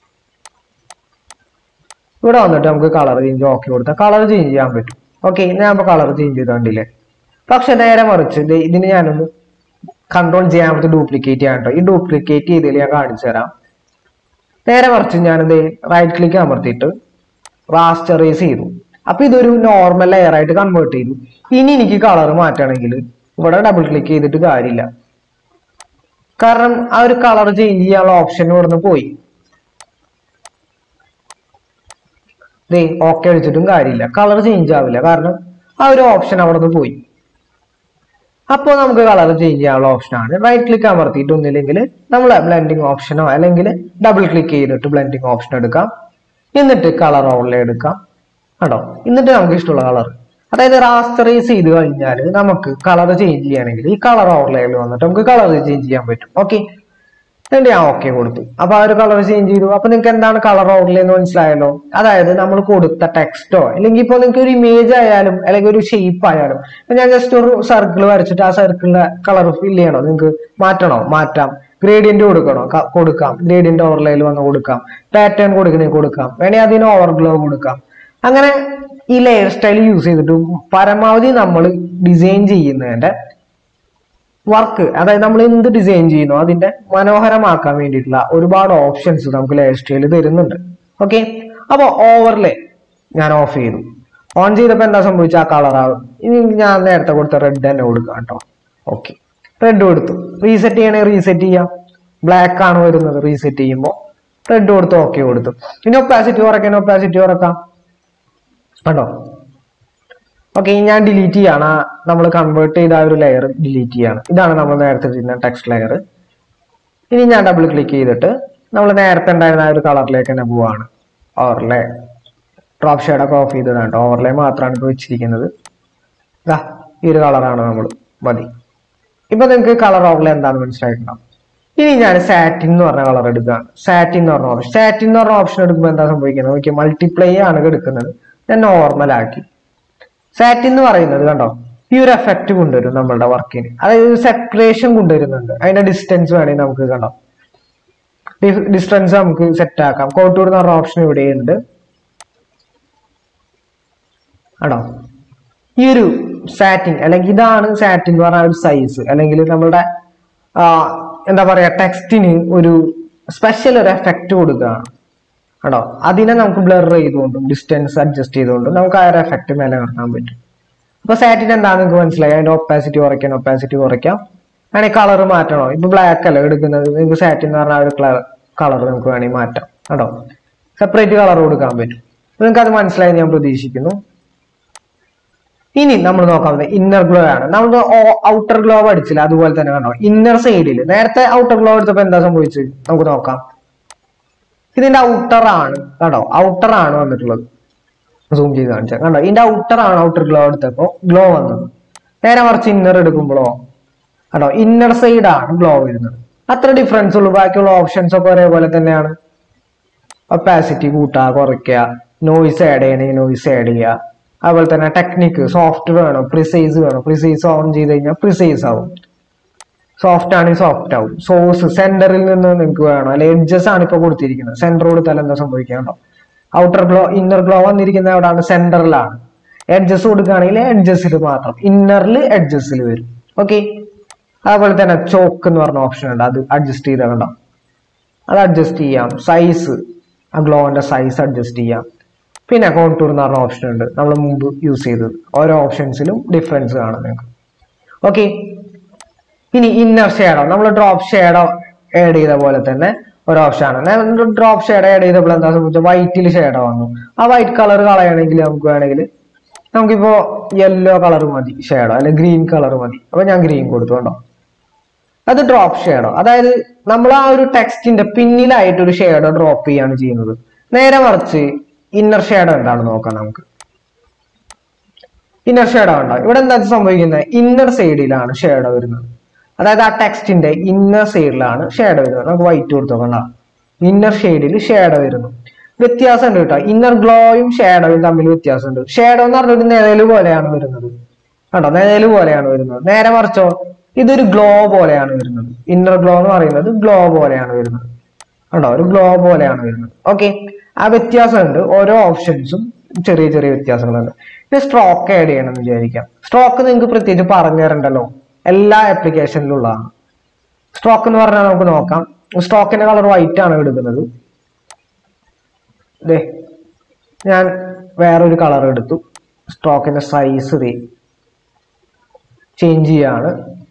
ഇവിടെ വന്നിട്ട് നമുക്ക് കളർ ചേഞ്ച് ഓക്കെ കൊടുത്താൽ കളർ ചേഞ്ച് ചെയ്യാൻ പറ്റും ഓക്കെ ഞാൻ ഇപ്പൊ കളർ ചേഞ്ച് ചെയ്തോണ്ടില്ലേ പക്ഷെ നേരെ മറിച്ച് ദേ ഇതിന് ഞാനൊന്ന് കൺട്രോൾ ചെയ്യാൻ പറ്റും ഡ്യൂപ്ലിക്കേറ്റ് ചെയ്യാൻ കേട്ടോ ഈ ഡ്യൂപ്ലിക്കേറ്റ് ചെയ്തതിൽ ഞാൻ കാണിച്ചു തരാം നേരെ മറിച്ച് ഞാനിത് റൈറ്റ് ക്ലിക്ക് അമർത്തിയിട്ട് റാസ്റ്ററൈസ് ചെയ്തു അപ്പൊ ഇതൊരു നോർമൽ ലെയർ ആയിട്ട് കൺവേർട്ട് ചെയ്തു ഇനി എനിക്ക് കളർ മാറ്റണമെങ്കിൽ ഇവിടെ ഡബിൾ ക്ലിക്ക് ചെയ്തിട്ട് കാര്യമില്ല കാരണം ആ ഒരു കളർ ചേഞ്ച് ചെയ്യാനുള്ള ഓപ്ഷൻ ഇവിടുന്ന് പോയി ദേ ഓക്കെ അടിച്ചിട്ടും കാര്യമില്ല കളർ ചേഞ്ച് ആവില്ല കാരണം ആ ഒരു ഓപ്ഷൻ അവിടെ നിന്ന് പോയി അപ്പോൾ നമുക്ക് കളർ ചേഞ്ച് ചെയ്യാനുള്ള ഓപ്ഷനാണ് റൈറ്റ് ക്ലിക്ക് അമർത്തിയിട്ട് ഒന്നില്ലെങ്കിൽ നമ്മൾ ബ്ലെൻഡിങ് ഓപ്ഷനോ അല്ലെങ്കിൽ ഡബിൾ ക്ലിക്ക് ചെയ്തിട്ട് ബ്ലെൻഡിങ് ഓപ്ഷൻ എടുക്കാം എന്നിട്ട് കളർ ഓവർലേ എടുക്കാം കേട്ടോ എന്നിട്ട് നമുക്ക് ഇഷ്ടമുള്ള കളർ അതായത് റാസ്റ്ററൈസ് ചെയ്ത് കഴിഞ്ഞാൽ നമുക്ക് കളർ ചേഞ്ച് ചെയ്യണമെങ്കിൽ ഈ കളർ ഓവർലേയിൽ വന്നിട്ട് നമുക്ക് കളർ ചേഞ്ച് ചെയ്യാൻ പറ്റും ഓക്കെ എന്നിട്ട് ഞാൻ ഓക്കെ കൊടുത്തു അപ്പൊ ആ ഒരു കളർ ചേഞ്ച് ചെയ്തു അപ്പൊ നിങ്ങൾക്ക് എന്താണ് കളർ ഓവർലേ എന്ന് മനസ്സിലായല്ലോ അതായത് നമ്മൾ കൊടുത്ത ടെക്സ്റ്റോ അല്ലെങ്കിൽ ഇപ്പൊ നിങ്ങൾക്ക് ഒരു ഇമേജ് ആയാലും അല്ലെങ്കിൽ ഒരു ഷേപ്പ് ആയാലും ഇപ്പൊ ഞാൻ ജസ്റ്റ് ഒരു സർക്കിൾ വരച്ചിട്ട് ആ സർക്കിളിന്റെ കളർ ഫിൽ ചെയ്യണോ നിങ്ങൾക്ക് മാറ്റണോ മാറ്റാം ഗ്രേഡിയന്റ് കൊടുക്കണോ ക- കൊടുക്കാം ഗ്രേഡിയന്റ് ഓവർലേയിൽ വന്ന് കൊടുക്കാം പാറ്റേൺ കൊടുക്കണേ കൊടുക്കാം വേണേ അതിന് ഓവർഗ്ലോ കൊടുക്കാം അങ്ങനെ ഈ ലെയർ സ്റ്റൈൽ യൂസ് ചെയ്തിട്ട് പരമാവധി നമ്മൾ ഡിസൈൻ ചെയ്യുന്നതിന്റെ വർക്ക് അതായത് നമ്മൾ എന്ത് ഡിസൈൻ ചെയ്യുന്നു അതിന്റെ മനോഹരമാക്കാൻ വേണ്ടിയിട്ടുള്ള ഒരുപാട് ഓപ്ഷൻസ് നമുക്ക് ലെയർ സ്റ്റൈൽ തരുന്നുണ്ട് ഓക്കെ അപ്പോൾ ഓവർലേ ഞാൻ ഓഫ് ചെയ്തു ഓൺ ചെയ്തപ്പോൾ എന്താ സംഭവിച്ച ആ കളറാകും ഇനി ഞാൻ നേരത്തെ കൊടുത്ത റെഡ് തന്നെ കൊടുക്കാം കേട്ടോ ഓക്കെ റെഡ് കൊടുത്തു റീസെറ്റ് ചെയ്യണേ റീസെറ്റ് ചെയ്യാം ബ്ലാക്ക് ആണ് വരുന്നത് റീസെറ്റ് ചെയ്യുമ്പോൾ റെഡ് കൊടുത്തു ഓക്കെ കൊടുത്തു ഇനി ഒപ്പാസിറ്റി കുറയ്ക്കാൻ ഒപ്പാസിറ്റി കുറക്കാം കണ്ടോ ഓക്കെ ഞാൻ ഡിലീറ്റ് ചെയ്യാണ് നമ്മൾ കൺവേർട്ട് ചെയ്ത ആ ഒരു ലെയർ ഡിലീറ്റ് ചെയ്യാണ് ഇതാണ് നമ്മൾ നേരത്തെ ചെയ്യുന്ന ടെക്സ്റ്റ് ലെയർ ഇനി ഞാൻ ഡബിൾ ക്ലിക്ക് ചെയ്തിട്ട് നമ്മൾ നേരത്തെ ഉണ്ടായിരുന്ന ആ ഒരു കളറിലേക്ക് തന്നെ പോവാണ് ഓവർലേ ഡ്രോപ്പ് ഷെയ്ഡൊക്കെ ഓഫ് ചെയ്തതാണ് കേട്ടോ ഓവർലേ മാത്രമാണ് ഇപ്പോൾ വെച്ചിരിക്കുന്നത് ഇതാ ഈ ഒരു കളറാണ് നമ്മൾ മതി ഇപ്പൊ നിങ്ങൾക്ക് കളർ ഓവർലേ എന്താണെന്ന് മനസ്സിലായിട്ടുണ്ടാവും ഇനി ഞാൻ സാറ്റിൻ എന്ന് പറഞ്ഞ കളർ എടുക്കുകയാണ് സാറ്റിൻ എന്ന് പറഞ്ഞ ഓപ്ഷൻ സാറ്റിൻ എന്ന് പറഞ്ഞ ഓപ്ഷൻ എടുക്കുമ്പോൾ എന്താ സംഭവിക്കുന്നത് നോക്കി മൾട്ടിപ്ലൈ ആണ് എടുക്കുന്നത് ഞാൻ നോർമൽ ആക്കി സാറ്റിൻ എന്ന് പറയുന്നത് കണ്ടോ ഈ ഒരു എഫക്റ്റ് കൊണ്ടുവരും നമ്മളുടെ വർക്കിന് അതായത് സെപ്പറേഷൻ കൊണ്ടുവരുന്നുണ്ട് അതിന്റെ ഡിസ്റ്റൻസ് വേണമെങ്കിൽ നമുക്ക് കണ്ടോ ഡിസ്റ്റൻസ് നമുക്ക് സെറ്റ് ആക്കാം കോട്ടൂർ എന്ന് പറഞ്ഞ ഓപ്ഷൻ ഇവിടെയുണ്ട് ആണോ ഈ ഒരു സാറ്റിൻ അല്ലെങ്കിൽ ഇതാണ് സാറ്റിൻ എന്ന് പറഞ്ഞ ഒരു സൈസ് അല്ലെങ്കിൽ നമ്മളുടെ ആ, എന്താ പറയാ ടെക്സ്റ്റിന് ഒരു സ്പെഷ്യൽ ഒരു എഫക്റ്റ് കൊടുക്കുകയാണ് കേട്ടോ അതിനെ നമുക്ക് ബ്ലർ ചെയ്തുകൊണ്ടും ഡിസ്റ്റൻസ് അഡ്ജസ്റ്റ് ചെയ്തുകൊണ്ടും നമുക്ക് ആ ഒരു എഫക്റ്റ് മേലെ നിർത്താൻ പറ്റും അപ്പൊ സാറ്റിൻ എന്താണെന്ന് നിങ്ങൾക്ക് മനസ്സിലായി അതിന്റെ ഒപ്പാസിറ്റി കുറയ്ക്കാൻ ഒപ്പാസിറ്റി കുറയ്ക്കാം വേണമെങ്കിൽ കളർ മാറ്റണോ ഇപ്പൊ ബ്ലാക്ക് അല്ല എടുക്കുന്നത് നിങ്ങൾക്ക് സാറ്റിൻ എന്ന് പറഞ്ഞ ആ ഒരു കളർ നമുക്ക് വേണമെങ്കിൽ മാറ്റാം കേട്ടോ സെപ്പറേറ്റ് കളർ കൊടുക്കാൻ പറ്റും നിങ്ങൾക്ക് അത് മനസ്സിലായി ഞാൻ പ്രതീക്ഷിക്കുന്നു ഇനി നമ്മൾ നോക്കാവുന്നത് ഇന്നർ ഗ്ലോ ആണ് നമ്മൾ ഔട്ടർ ഗ്ലോ പഠിച്ചില്ല അതുപോലെ തന്നെ കണ്ടോ ഇന്നർ സൈഡിൽ നേരത്തെ ഔട്ടർ ഗ്ലോ എടുത്തപ്പോ എന്താ സംഭവിച്ചത് നമുക്ക് നോക്കാം ഇതിന്റെ ഔട്ടർ ആണ് കണ്ടോ ഔട്ടർ ആണ് വന്നിട്ടുള്ളത് സൂം ചെയ്ത് കാണിച്ചാൽ കണ്ടോ ഇതിന്റെ ഔട്ടർ ആണ് ഔട്ടർ ഗ്ലോ എടുത്തപ്പോ ഗ്ലോ വന്നത് നേരെ മറിച്ച് ഇന്നർ എടുക്കുമ്പോഴോ കണ്ടോ ഇന്നർ സൈഡ് ആണ് ഗ്ലോ വരുന്നത് അത്ര ഡിഫറൻസ് ഉള്ളൂ ബാക്കിയുള്ള ഓപ്ഷൻസ് ഒക്കെ ഒരേപോലെ തന്നെയാണ് ഒപ്പാസിറ്റി കൂട്ടുക കുറയ്ക്കുക നോയിസ് ആഡ് ചെയ്യണമെങ്കിൽ നോയിസ് ആഡ് ചെയ്യുക അതുപോലെ തന്നെ ടെക്നിക്ക് സോഫ്റ്റ് വേണം പ്രിസൈസ് വേണം പ്രിസൈസ് ഓൺ ചെയ്ത് കഴിഞ്ഞാൽ പ്രിസൈസ് ആവും സോഫ്റ്റ് ആണെങ്കിൽ സോഫ്റ്റ് ആവും സോഴ്സ് സെന്ററിൽ നിന്ന് നിങ്ങൾക്ക് വേണം അല്ലെ എഡ്ജസ് ആണ് ഇപ്പൊ കൊടുത്തിരിക്കുന്നത് സെന്റർ കൊടുത്താൽ എന്താ സംഭവിക്കാണ്ടോ ഔട്ടർ ഗ്ലോ ഇന്നർ ഗ്ലോ വന്നിരിക്കുന്നത് എവിടെയാണ് സെന്ററിലാണ് എഡ്ജസ് കൊടുക്കുകയാണെങ്കിൽ എഡ്ജസിൽ മാത്രം ഇന്നറിൽ എഡ്ജസിൽ വരും ഓക്കെ അതുപോലെ തന്നെ ചോക്ക് എന്ന് പറഞ്ഞ ഓപ്ഷൻ ഉണ്ട് അത് അഡ്ജസ്റ്റ് ചെയ്താൽ കണ്ടോ അത് അഡ്ജസ്റ്റ് ചെയ്യാം സൈസ് ആ ഗ്ലോവിന്റെ സൈസ് അഡ്ജസ്റ്റ് ചെയ്യാം പിന്നെ കോൺടൂർ എന്ന് പറഞ്ഞ ഓപ്ഷൻ ഉണ്ട് നമ്മൾ മുമ്പ് യൂസ് ചെയ്തത് ഓരോ ഓപ്ഷൻസിലും ഡിഫറൻസ് കാണാം നിങ്ങൾക്ക് ഓക്കെ ഇനി ഇന്നർ ഷേഡോ നമ്മൾ ഡ്രോപ്പ് ഷേഡോ ആഡ് ചെയ്ത പോലെ തന്നെ ഒരു ഓപ്ഷൻ ആണ് ഡ്രോപ്പ് ഷേഡോ ആഡ് ചെയ്തപ്പോൾ എന്താ സംഭവിച്ചത് വൈറ്റിൽ ഷേഡോ വന്നു ആ വൈറ്റ് കളർ കളയണമെങ്കിൽ നമുക്ക് വേണമെങ്കിൽ നമുക്കിപ്പോ യെല്ലോ കളർ മതി ഷേഡോ അല്ലെ ഗ്രീൻ കളർ മതി അപ്പൊ ഞാൻ ഗ്രീൻ കൊടുത്തു കണ്ടോ അത് ഡ്രോപ്പ് ഷേഡോ അതായത് നമ്മൾ ആ ഒരു ടെക്സ്റ്റിന്റെ പിന്നിലായിട്ട് ഒരു ഷേഡോ ഡ്രോപ്പ് ചെയ്യാണ് ചെയ്യുന്നത് നേരെ മറിച്ച് ഇന്നർ ഷേഡോ എന്താണ് നോക്കാം നമുക്ക് ഇന്നർ ഷേഡോ ഉണ്ടോ ഇവിടെ എന്താ സംഭവിക്കുന്നത് ഇന്നർ സൈഡിലാണ് ഷേഡോ വരുന്നത് അതായത് ആ ടെക്സ്റ്റിന്റെ ഇന്നർ സൈഡിലാണ് ഷേഡോ വരുന്നത് നമുക്ക് വൈറ്റ് കൊടുത്തു നോക്കണ്ട ഇന്നർ ഷെയ്ഡിൽ ഷേഡോ വരുന്നു വ്യത്യാസമുണ്ട് കേട്ടോ ഇന്നർ ഗ്ലോയും ഷേഡോയും തമ്മിൽ വ്യത്യാസമുണ്ട് ഷേഡോ എന്ന് പറഞ്ഞൊരു നിഴല് പോലെയാണ് വരുന്നത് കണ്ടോ നിഴല് പോലെയാണ് വരുന്നത് നേരെ മറിച്ചോ ഇതൊരു ഗ്ലോ പോലെയാണ് വരുന്നത് ഇന്നർ ഗ്ലോ എന്ന് പറയുന്നത് ഗ്ലോ പോലെയാണ് വരുന്നത് കണ്ടോ ഒരു ഗ്ലോ പോലെയാണ് വരുന്നത് ഓക്കെ ആ വ്യത്യാസമുണ്ട് ഓരോ ഓപ്ഷൻസും ചെറിയ ചെറിയ വ്യത്യാസങ്ങളുണ്ട് ഇത് സ്ട്രോക്ക് ആഡ് ചെയ്യണം എന്ന് വിചാരിക്കാം സ്ട്രോക്ക് നിങ്ങൾക്ക് പ്രത്യേകിച്ച് പറഞ്ഞു തരണ്ടല്ലോ എല്ലാ ആപ്ലിക്കേഷനിലും ഉള്ളതാണ് സ്ട്രോക്ക് എന്ന് പറഞ്ഞാൽ നമുക്ക് നോക്കാം സ്ട്രോക്കിന്റെ കളർ വൈറ്റ് ആണ് എടുക്കുന്നത് ദേ ഞാൻ വേറൊരു കളർ എടുത്തു സ്ട്രോക്കിന്റെ സൈസ് ദേ ചേഞ്ച് ചെയ്യാണ്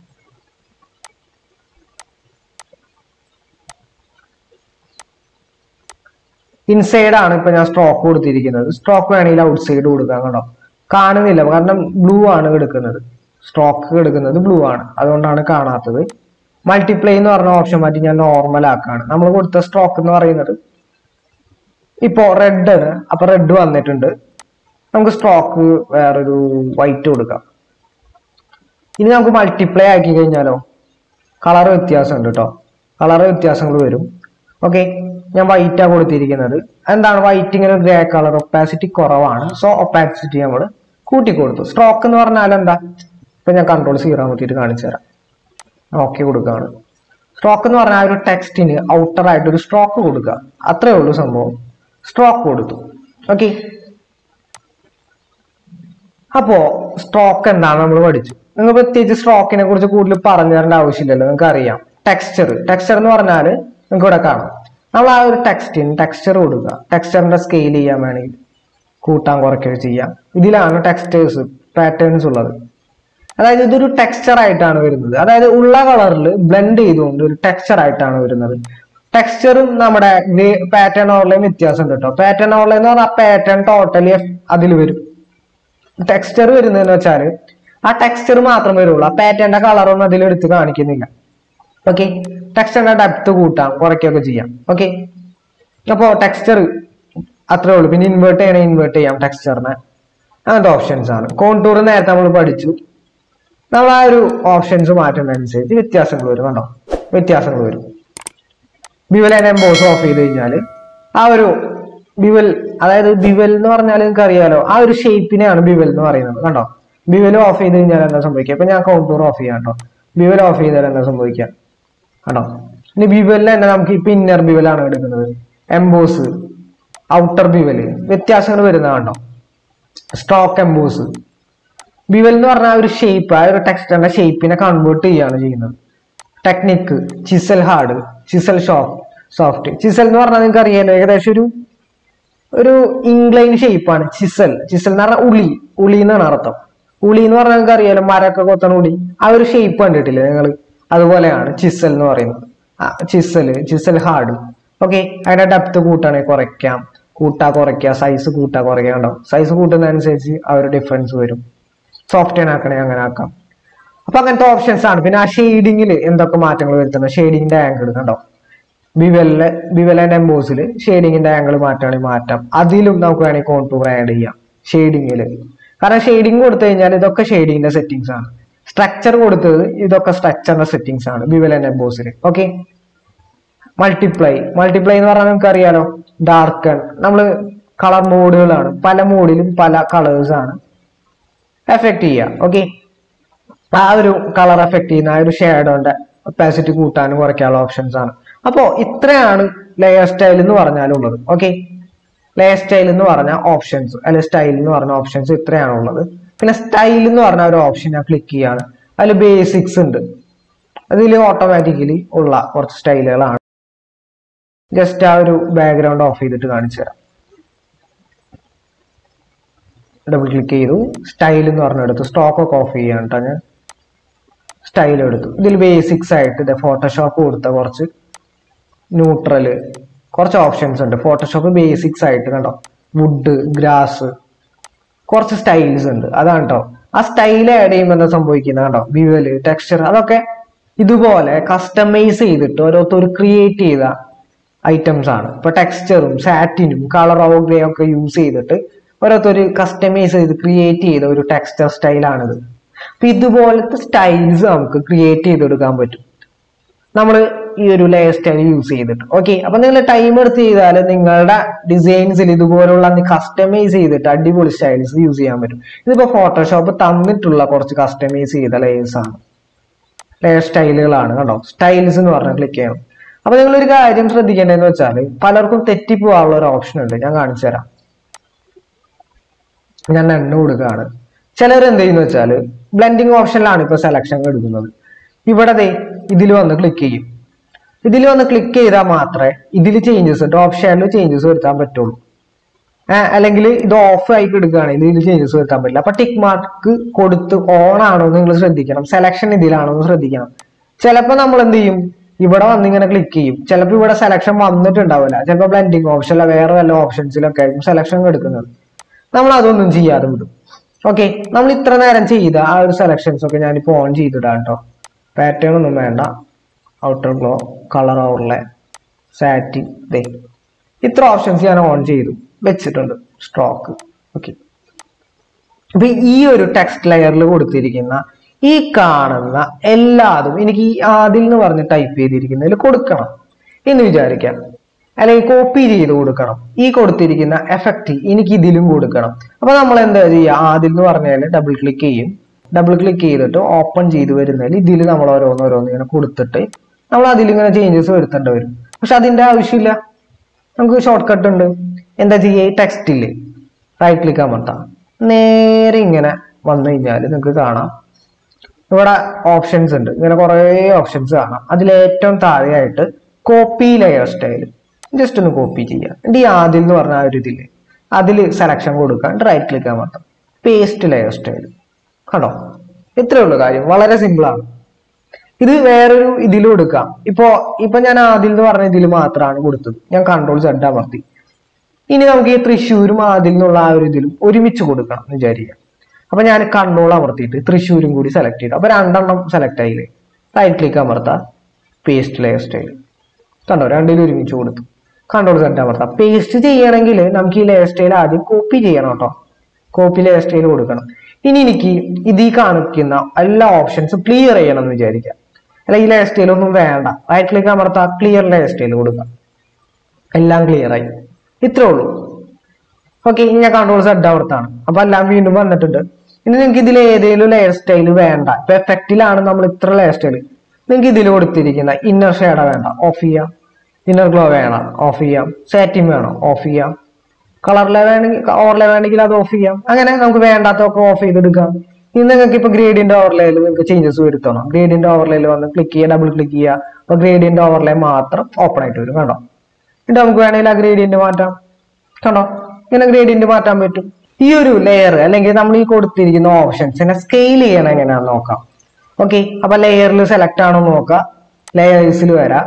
ഇൻസൈഡ് ആണ് ഇപ്പൊ ഞാൻ സ്ട്രോക്ക് കൊടുത്തിരിക്കുന്നത് സ്ട്രോക്ക് വേണമെങ്കിൽ ഔട്ട് സൈഡ് കൊടുക്കാം കേട്ടോ കാണുന്നില്ല കാരണം ബ്ലൂ ആണ് എടുക്കുന്നത് സ്ട്രോക്ക് എടുക്കുന്നത് ബ്ലൂ ആണ് അതുകൊണ്ടാണ് കാണാത്തത് മൾട്ടിപ്ലൈ എന്ന് പറഞ്ഞ ഓപ്ഷൻ മാറ്റി ഞാൻ നോർമൽ ആക്കാണ് നമ്മൾ കൊടുത്ത സ്ട്രോക്ക് എന്ന് പറയുന്നത് ഇപ്പോ റെഡ് ആണ് അപ്പൊ റെഡ് വന്നിട്ടുണ്ട് നമുക്ക് സ്ട്രോക്ക് വേറൊരു വൈറ്റ് കൊടുക്കാം ഇനി നമുക്ക് മൾട്ടിപ്ലൈ ആക്കി കഴിഞ്ഞാലോ കളർ വ്യത്യാസമുണ്ട് കേട്ടോ കളർ വ്യത്യാസങ്ങൾ വരും ഓക്കെ ഞാൻ വൈറ്റ് ആ കൊടുത്തിരിക്കുന്നത് എന്താണ് വൈറ്റ് ഇങ്ങനെ ഗ്രേ കളർ ഒപ്പാസിറ്റി കുറവാണ് സോ ഒപ്പാസിറ്റി നമ്മൾ കൂട്ടി കൊടുത്തു സ്ട്രോക്ക് എന്ന് പറഞ്ഞാൽ എന്താ ഇപ്പൊ ഞാൻ കൺട്രോൾ സീറോ നോക്കിയിട്ട് കാണിച്ചു തരാം ഓക്കെ കൊടുക്കുകയാണ് സ്ട്രോക്ക് എന്ന് പറഞ്ഞാൽ ആ ഒരു ടെക്സ്റ്റിന് ഔട്ടർ ആയിട്ട് ഒരു സ്ട്രോക്ക് കൊടുക്കുക അത്രേ ഉള്ളൂ സംഭവം സ്ട്രോക്ക് കൊടുത്തു ഓക്കെ അപ്പോ സ്ട്രോക്ക് എന്താണ് നമ്മൾ പഠിച്ചു നിങ്ങൾ പ്രത്യേകിച്ച് സ്ട്രോക്കിനെ കുറിച്ച് കൂടുതൽ പറഞ്ഞു തരേണ്ട ആവശ്യമില്ലല്ലോ നിങ്ങൾക്ക് അറിയാം ടെക്സ്ചർ ടെക്സ്ചർ എന്ന് പറഞ്ഞാൽ നിങ്ങൾക്ക് ഇവിടെ കാണാം നമ്മൾ ആ ഒരു ടെക്സ്റ്റിന് ടെക്സ്ചർ കൊടുക്കുക ടെക്സ്ചറിന്റെ സ്കെയിൽ ചെയ്യാൻ വേണമെങ്കിൽ കൂട്ടാൻ കുറയ്ക്കുകയോ ചെയ്യാം ഇതിലാണ് ടെക്സ്റ്റേഴ്സ് പാറ്റേൺസ് ഉള്ളത് അതായത് ഇതൊരു ടെക്സ്ചർ ആയിട്ടാണ് വരുന്നത് അതായത് ഉള്ള കളറിൽ ബ്ലെൻഡ് ചെയ്തുകൊണ്ട് ഒരു ടെക്സ്ചർ ആയിട്ടാണ് വരുന്നത് ടെക്സ്ചറും നമ്മുടെ പാറ്റേൺ ഓവർലൈൻ വ്യത്യാസമുണ്ട് കേട്ടോ പാറ്റേൺ ഓവർലൈൻ എന്ന് പറഞ്ഞാൽ പാറ്റേൺ ടോട്ടലി അതിൽ വരും ടെക്സ്ചർ വരുന്നതെന്ന് വെച്ചാല് ആ ടെക്സ്ചർ മാത്രം വരുള്ളൂ ആ പാറ്റേണിന്റെ കളറൊന്നും അതിൽ എടുത്ത് കാണിക്കുന്നില്ല ഓക്കെ ടെക്സ്ചറിന്റെ ഡെപ്ത് കൂട്ടാം കുറയ്ക്കുകയൊക്കെ ചെയ്യാം ഓക്കെ അപ്പോ ടെക്സ്ചർ അത്രേ ഉള്ളൂ പിന്നെ ഇൻവേർട്ട് ചെയ്യണേ ഇൻവേർട്ട് ചെയ്യാം ടെക്സ്ചറിനെ അങ്ങനത്തെ ഓപ്ഷൻസ് ആണ് കോണ്ടൂർ നേരത്തെ നമ്മൾ പഠിച്ചു നമ്മൾ ആ ഒരു ഓപ്ഷൻസ് മാറ്റുന്നതനുസരിച്ച് വ്യത്യാസങ്ങൾ വരും കണ്ടോ വ്യത്യാസങ്ങൾ വരും ബിവൽ ആൻഡ് എംബോസ് ഓഫ് ചെയ്ത് കഴിഞ്ഞാൽ ആ ഒരു ബിവൽ അതായത് ബിവൽ എന്ന് പറഞ്ഞാൽ നിങ്ങൾക്ക് അറിയാലോ ആ ഒരു ഷേപ്പിനെയാണ് ബിവൽ എന്ന് പറയുന്നത് കണ്ടോ ബിവൽ ഓഫ് ചെയ്ത് കഴിഞ്ഞാൽ എന്താ സംഭവിക്കുക ഇപ്പൊ ഞാൻ കൗണ്ടൂർ ഓഫ് ചെയ്യാം കേട്ടോ ബിവൽ ഓഫ് ചെയ്താൽ എന്താ സംഭവിക്കുക കണ്ടോ ഇനി ബിവലിൽ തന്നെ നമുക്ക് ഇപ്പൊ ഇന്നർ ബിവലാണ് എടുക്കുന്നത് എംബോസ് ഔട്ടർ ബിവല് വ്യത്യാസങ്ങൾ വരുന്നത് കണ്ടോ സ്റ്റോക്ക് എംബോസ് ബിവൽ എന്ന് പറഞ്ഞ ആ ഒരു ഷേപ്പ് ആ ഒരു ടെക്സ്റ്ററിന്റെ ഷേപ്പിനെ കൺവേർട്ട് ചെയ്യാണ് ചെയ്യുന്നത് technique chisel hard chisel soft soft chisel എന്ന് പറഞ്ഞാൽ നിങ്ങൾക്ക് അറിയാലോ ഏകദേശം ഒരു ഒരു ഇംഗ്ലൈൻ ഷേപ്പാണ് ചിസൽ ചിസൽ എന്ന് പറഞ്ഞാൽ ഉളി ഉളി എന്നാണ് അർത്ഥം ഉളി എന്ന് പറഞ്ഞാൽ നിങ്ങൾക്ക് അറിയാലോ മരമൊക്കെ കൊത്തണ ഉളി ആ ഒരു ഷേപ്പ് കണ്ടിട്ടില്ലേ നിങ്ങൾ അതുപോലെയാണ് ചിസൽ എന്ന് പറയുന്നത് ചിസൽ ചിസൽ ഹാർഡ് ഓക്കെ അതിന്റെ ഡെപ്ത് കൂട്ടണേ കുറയ്ക്കാം കൂട്ടാ കുറയ്ക്കുക സൈസ് കൂട്ടാ കുറയ്ക്കുക ഉണ്ടാവും സൈസ് കൂട്ടുന്നതനുസരിച്ച് ആ ഒരു ഡിഫറൻസ് വരും സോഫ്റ്റ്വെയർ ആക്കണേ അങ്ങനെ ആക്കാം അപ്പൊ അങ്ങനത്തെ ഓപ്ഷൻസ് ആണ് പിന്നെ ആ ഷെയ്ഡിങ്ങിൽ എന്തൊക്കെ മാറ്റങ്ങൾ വരുത്തുന്നത് ഷെയ്ഡിങ്ങിന്റെ ആംഗിൾ കണ്ടോ ബിവലിലെ ബിവൽ ആൻഡ് എംബോസിൽ ഷെയ്ഡിങ്ങിന്റെ ആംഗിൾ മാറ്റുകയാണെങ്കിൽ മാറ്റാം അതിലും നമുക്ക് വേണമെങ്കിൽ കോൺടൂർ ആഡ് ചെയ്യാം ഷെയ്ഡിങ്ങിൽ കാരണം ഷെയ്ഡിങ് കൊടുത്തു കഴിഞ്ഞാൽ ഇതൊക്കെ ഷെയ്ഡിങ്ങിന്റെ സെറ്റിംഗ്സ് ആണ് സ്ട്രക്ചർ കൊടുത്തത് ഇതൊക്കെ സ്ട്രക്ചറിന്റെ സെറ്റിംഗ്സ് ആണ് ബിവൽ ആൻഡ് എംബോസിൽ ഓക്കെ മൾട്ടിപ്ലൈ മൾട്ടിപ്ലൈ എന്ന് പറഞ്ഞാൽ നമുക്ക് അറിയാലോ ഡാർക്കൺ നമ്മൾ കളർ മോഡുകളാണ് പല മോഡിലും പല കളേഴ്സ് ആണ് എഫക്ട് ചെയ്യുക ഓക്കെ ആ ഒരു കളർ എഫക്ട് ചെയ്യുന്ന ആ ഒരു ഷേഡോന്റെ ഒപ്പാസിറ്റി കൂട്ടാനും കുറയ്ക്കാനുള്ള ഓപ്ഷൻസ് ആണ് അപ്പോ ഇത്രയാണ് ലെയർ സ്റ്റൈൽ എന്ന് പറഞ്ഞാലുള്ളത് ഓക്കെ ലെയർ സ്റ്റൈൽ എന്ന് പറഞ്ഞ ഓപ്ഷൻസ് അല്ലെ സ്റ്റൈൽ എന്ന് പറഞ്ഞ ഓപ്ഷൻസ് ഇത്രയാണ് ഉള്ളത് പിന്നെ സ്റ്റൈൽ എന്ന് പറഞ്ഞ ഒരു ഓപ്ഷൻ ഞാൻ ക്ലിക്ക് ചെയ്യാണ് അതിൽ ബേസിക്സ് ഉണ്ട് അതിൽ ഓട്ടോമാറ്റിക്കലി ഉള്ള കുറച്ച് സ്റ്റൈലുകളാണ് ജസ്റ്റ് ആ ഒരു ബാക്ക്ഗ്രൗണ്ട് ഓഫ് ചെയ്തിട്ട് കാണിച്ചു തരാം ഡബിൾ ക്ലിക്ക് ചെയ്തു സ്റ്റൈൽ എന്ന് പറഞ്ഞെടുത്തു സ്റ്റോക്ക് ഒക്കെ ഓഫ് ചെയ്യാണ് കേട്ടോ ഞാൻ സ്റ്റൈൽ എടുത്തു ഇതിൽ ബേസിക്സ് ആയിട്ട് ഇത് ഫോട്ടോഷോപ്പ് കൊടുത്ത കുറച്ച് ന്യൂട്രല് കുറച്ച് ഓപ്ഷൻസ് ഉണ്ട് ഫോട്ടോഷോപ്പ് ബേസിക്സ് ആയിട്ട് കണ്ടോ വുഡ് ഗ്രാസ് കുറച്ച് സ്റ്റൈൽസ് ഉണ്ട് അതാണ് കേട്ടോ ആ സ്റ്റൈൽ ആഡ് ചെയ്യുമ്പോൾ എന്താ സംഭവിക്കുന്നത് കണ്ടോ വിവല് ടെക്സ്ചർ അതൊക്കെ ഇതുപോലെ കസ്റ്റമൈസ് ചെയ്തിട്ട് ഓരോരുത്തർ ക്രിയേറ്റ് ചെയ്ത ഐറ്റംസ് ആണ് ഇപ്പൊ ടെക്സ്ചറും സാറ്റിനും കളർ ഗ്രേ ഒക്കെ യൂസ് ചെയ്തിട്ട് ഓരോരുത്തർ കസ്റ്റമൈസ് ചെയ്ത് ക്രിയേറ്റ് ചെയ്ത ഒരു ടെക്സ്ചർ സ്റ്റൈലാണിത് അപ്പൊ ഇതുപോലത്തെ സ്റ്റൈൽസ് നമുക്ക് ക്രിയേറ്റ് ചെയ്തെടുക്കാൻ പറ്റും നമ്മൾ ഈ ഒരു ലെയർ സ്റ്റൈൽ യൂസ് ചെയ്തിട്ട് ഓക്കെ അപ്പൊ നിങ്ങൾ ടൈം എടുത്ത് ചെയ്താൽ നിങ്ങളുടെ ഡിസൈൻസിൽ ഇതുപോലുള്ള കസ്റ്റമൈസ് ചെയ്തിട്ട് അടിപൊളി സ്റ്റൈൽസ് യൂസ് ചെയ്യാൻ പറ്റും ഇതിപ്പോ ഫോട്ടോഷോപ്പ് തന്നിട്ടുള്ള കുറച്ച് കസ്റ്റമൈസ് ചെയ്ത ലെയേഴ്സ് ആണ് ലെയർ സ്റ്റൈലുകളാണ് കണ്ടോ സ്റ്റൈൽസ് എന്ന് പറഞ്ഞാൽ ക്ലിക്ക് ചെയ്യണം അപ്പൊ നിങ്ങൾ ഒരു കാര്യം ശ്രദ്ധിക്കേണ്ടതെന്ന് വെച്ചാൽ പലർക്കും തെറ്റിപ്പോവാനുള്ള ഒരു ഓപ്ഷൻ ഉണ്ട് ഞാൻ കാണിച്ചു തരാം ഞാൻ എണ്ണ കൊടുക്കുകയാണ് ചിലർ എന്ത് ചെയ്യുന്ന വെച്ചാൽ ബ്ലെൻഡിങ് ഓപ്ഷനിലാണ് ഇപ്പൊ സെലക്ഷൻ എടുക്കുന്നത് ഇവിടെ ദേ ഇതിൽ വന്ന് ക്ലിക്ക് ചെയ്യും ഇതിൽ വന്ന് ക്ലിക്ക് ചെയ്താൽ മാത്രമേ ഇതിൽ ചേഞ്ചസ് ഡ്രോപ്പ് ഷെയറിൽ ചേഞ്ചസ് വരുത്താൻ പറ്റുള്ളൂ ഏഹ് അല്ലെങ്കിൽ ഇത് ഓഫ് ആയി എടുക്കുകയാണെങ്കിൽ ഇതിൽ ചേഞ്ചസ് വരുത്താൻ പറ്റില്ല അപ്പൊ ടിക്ക് മാർക്ക് കൊടുത്ത് ഓൺ ആണോ എന്ന് നിങ്ങൾ ശ്രദ്ധിക്കണം സെലക്ഷൻ ഇതിലാണോ എന്ന് ശ്രദ്ധിക്കണം ചിലപ്പോൾ നമ്മൾ എന്ത് ചെയ്യും ഇവിടെ വന്ന് ഇങ്ങനെ ക്ലിക്ക് ചെയ്യും ചിലപ്പോൾ ഇവിടെ സെലക്ഷൻ വന്നിട്ടുണ്ടാവില്ല ചിലപ്പോൾ ബ്ലെൻഡിങ് ഓപ്ഷനിലോ വേറെ വല്ല ഓപ്ഷൻസിലൊക്കെ ആയിരിക്കും സെലക്ഷൻ എടുക്കുന്നത് നമ്മൾ അതൊന്നും ചെയ്യാതെ വിടും ഓക്കെ നമ്മൾ ഇത്ര നേരം ചെയ്ത ആ ഒരു സെലക്ഷൻസ് ഒക്കെ ഞാനിപ്പോ ഓൺ ചെയ്തിടാം കേട്ടോ പാറ്റേൺ ഒന്നും വേണ്ട outer glow colour overlay satin ദേ ഇത്ര ഓപ്ഷൻസ് ഞാൻ ഓൺ ചെയ്തു വെച്ചിട്ടുണ്ട് സ്ട്രോക്ക് ഓക്കെ അപ്പൊ ഈ ഒരു ടെക്സ്റ്റ് ലെയറിൽ കൊടുത്തിരിക്കുന്ന ഈ കാണുന്ന എല്ലാതും എനിക്ക് ഈ ആദിൽ എന്ന് പറഞ്ഞ് ടൈപ്പ് ചെയ്തിരിക്കുന്നതിൽ കൊടുക്കണം എന്ന് വിചാരിക്കാം അല്ലെങ്കിൽ കോപ്പി ചെയ്ത് കൊടുക്കണം ഈ കൊടുത്തിരിക്കുന്ന എഫക്റ്റ് എനിക്ക് ഇതിലും കൊടുക്കണം അപ്പൊ നമ്മൾ എന്താ ചെയ്യുക ആദ്യം എന്ന് പറഞ്ഞാൽ ഡബിൾ ക്ലിക്ക് ചെയ്യും ഡബിൾ ക്ലിക്ക് ചെയ്തിട്ട് ഓപ്പൺ ചെയ്ത് വരുന്നതിൽ ഇതിൽ നമ്മൾ ഓരോന്ന് ഓരോന്ന് ഇങ്ങനെ കൊടുത്തിട്ട് നമ്മൾ അതിലിങ്ങനെ ചേഞ്ചസ് വരുത്തേണ്ടി വരും പക്ഷെ അതിന്റെ ആവശ്യമില്ല നമുക്ക് ഷോർട്ട് കട്ട് ഉണ്ട് എന്താ ചെയ്യുക ഈ ടെക്സ്റ്റിൽ റൈറ്റ് ക്ലിക്ക് അമർത്താം നേരെ ഇങ്ങനെ വന്നു കഴിഞ്ഞാൽ നിങ്ങൾക്ക് കാണാം ഇവിടെ ഓപ്ഷൻസ് ഉണ്ട് ഇങ്ങനെ കുറേ ഓപ്ഷൻസ് കാണാം അതിൽ ഏറ്റവും താഴെയായിട്ട് കോപ്പി ലെയർ സ്റ്റൈൽ ജസ്റ്റ് ഒന്ന് കോപ്പി ചെയ്യുക എന്നിട്ട് ഈ ആദ്യം എന്ന് പറഞ്ഞ ആ ഒരു ഇതില് അതിൽ സെലക്ഷൻ കൊടുക്കുക റൈറ്റ് ക്ലിക്ക് അമർത്താം പേസ്റ്റ് ലെയർ സ്റ്റൈൽ കണ്ടോ ഇത്രേ ഉള്ളൂ കാര്യം വളരെ സിമ്പിൾ ആണ് ഇത് വേറൊരു ഇതിൽ കൊടുക്കാം ഇപ്പോ ഇപ്പൊ ഞാൻ ആദ്യം എന്ന് പറഞ്ഞ ഇതിൽ മാത്രമാണ് കൊടുത്തത് ഞാൻ കൺട്രോൾ സെഡ് അമർത്തി ഇനി നമുക്ക് ഈ തൃശ്ശൂരും ആദ്യം എന്നുള്ള ആ ഒരു ഇതിലും ഒരുമിച്ച് കൊടുക്കണം എന്ന് വിചാരിക്കാം അപ്പൊ ഞാൻ കൺട്രോൾ അമർത്തിയിട്ട് തൃശ്ശൂരും കൂടി സെലക്ട് ചെയ്തു അപ്പൊ രണ്ടെണ്ണം സെലക്ട് ആയില്ലേ റൈറ്റ് ക്ലിക്ക് അമർത്താം പേസ്റ്റ് ലെയർ സ്റ്റൈൽ കണ്ടോ രണ്ടിലും ഒരുമിച്ച് കൊടുത്തു കൺട്രോൾ സെറ്റ് അമർത്താം പേസ്റ്റ് ചെയ്യണമെങ്കിൽ നമുക്ക് ഈ ലെയർ സ്റ്റൈൽ ആദ്യം കോപ്പി ചെയ്യണം കേട്ടോ കോപ്പി ലെയർ സ്റ്റൈൽ കൊടുക്കണം ഇനി എനിക്ക് ഇതിൽ കാണിക്കുന്ന എല്ലാ ഓപ്ഷൻസും ക്ലിയർ ചെയ്യണം എന്ന് വിചാരിക്കാം അല്ല ഈ ലെയർ സ്റ്റൈൽ ഒന്നും വേണ്ട റൈറ്റ് ക്ലിക്ക് അമർത്താം ക്ലിയർ ലെയർ സ്റ്റൈൽ കൊടുക്കാം എല്ലാം ക്ലിയർ ആയി ഇത്രേ ഉള്ളൂ ഓക്കെ ഇനി ഞാൻ കൺട്രോൾ സെഡ് അമർത്താണ് അപ്പൊ എല്ലാം വീണ്ടും വന്നിട്ടുണ്ട് ഇനി നിങ്ങൾക്ക് ഇതിൽ ഏതെങ്കിലും ലെയർ സ്റ്റൈൽ വേണ്ട ഇപ്പൊ എഫക്റ്റിലാണ് നമ്മൾ ഇത്ര ലെയർ സ്റ്റൈൽ നിങ്ങൾക്ക് ഇതിൽ കൊടുത്തിരിക്കുന്ന ഇന്നർ ഷേഡ വേണ്ട ഓഫ് ചെയ്യാം ഇന്നർ ഗ്ലോ വേണം ഓഫ് ചെയ്യാം സാറ്റിൻ വേണം ഓഫ് ചെയ്യാം കളറിലെ വേണമെങ്കിൽ ഓവർലേ വേണമെങ്കിൽ അത് ഓഫ് ചെയ്യാം അങ്ങനെ നമുക്ക് വേണ്ടാത്തൊക്കെ ഓഫ് ചെയ്തെടുക്കാം ഇനി നിങ്ങൾക്ക് ഇപ്പൊ ഗ്രേഡിയന്റ് ഓവർലേയിൽ നിങ്ങൾക്ക് ചേഞ്ചസ് വരുത്തണം ഗ്രേഡിയന്റ് ഓവർലേയിൽ വന്ന് ക്ലിക്ക് ചെയ്യുക ഡബിൾ ക്ലിക്ക് ചെയ്യുക അപ്പൊ ഗ്രേഡിയന്റ് ഓവർലേ മാത്രം ഓപ്പൺ ആയിട്ട് വരും കണ്ടോ എന്നിട്ട് നമുക്ക് വേണമെങ്കിൽ ആ ഗ്രേഡിയന്റ് മാറ്റാം കണ്ടോ ഇങ്ങനെ ഗ്രേഡിയന്റ് മാറ്റാൻ പറ്റും ഈ ഒരു ലെയർ അല്ലെങ്കിൽ നമ്മൾ ഈ കൊടുത്തിരിക്കുന്ന ഓപ്ഷൻസിനെ സ്കെയിൽ ചെയ്യണം എങ്ങനെയാണെന്ന് നോക്കാം ഓക്കെ അപ്പൊ ലെയറിൽ സെലക്ട് ആണോ നോക്കാം ലെയേഴ്സിൽ വരാം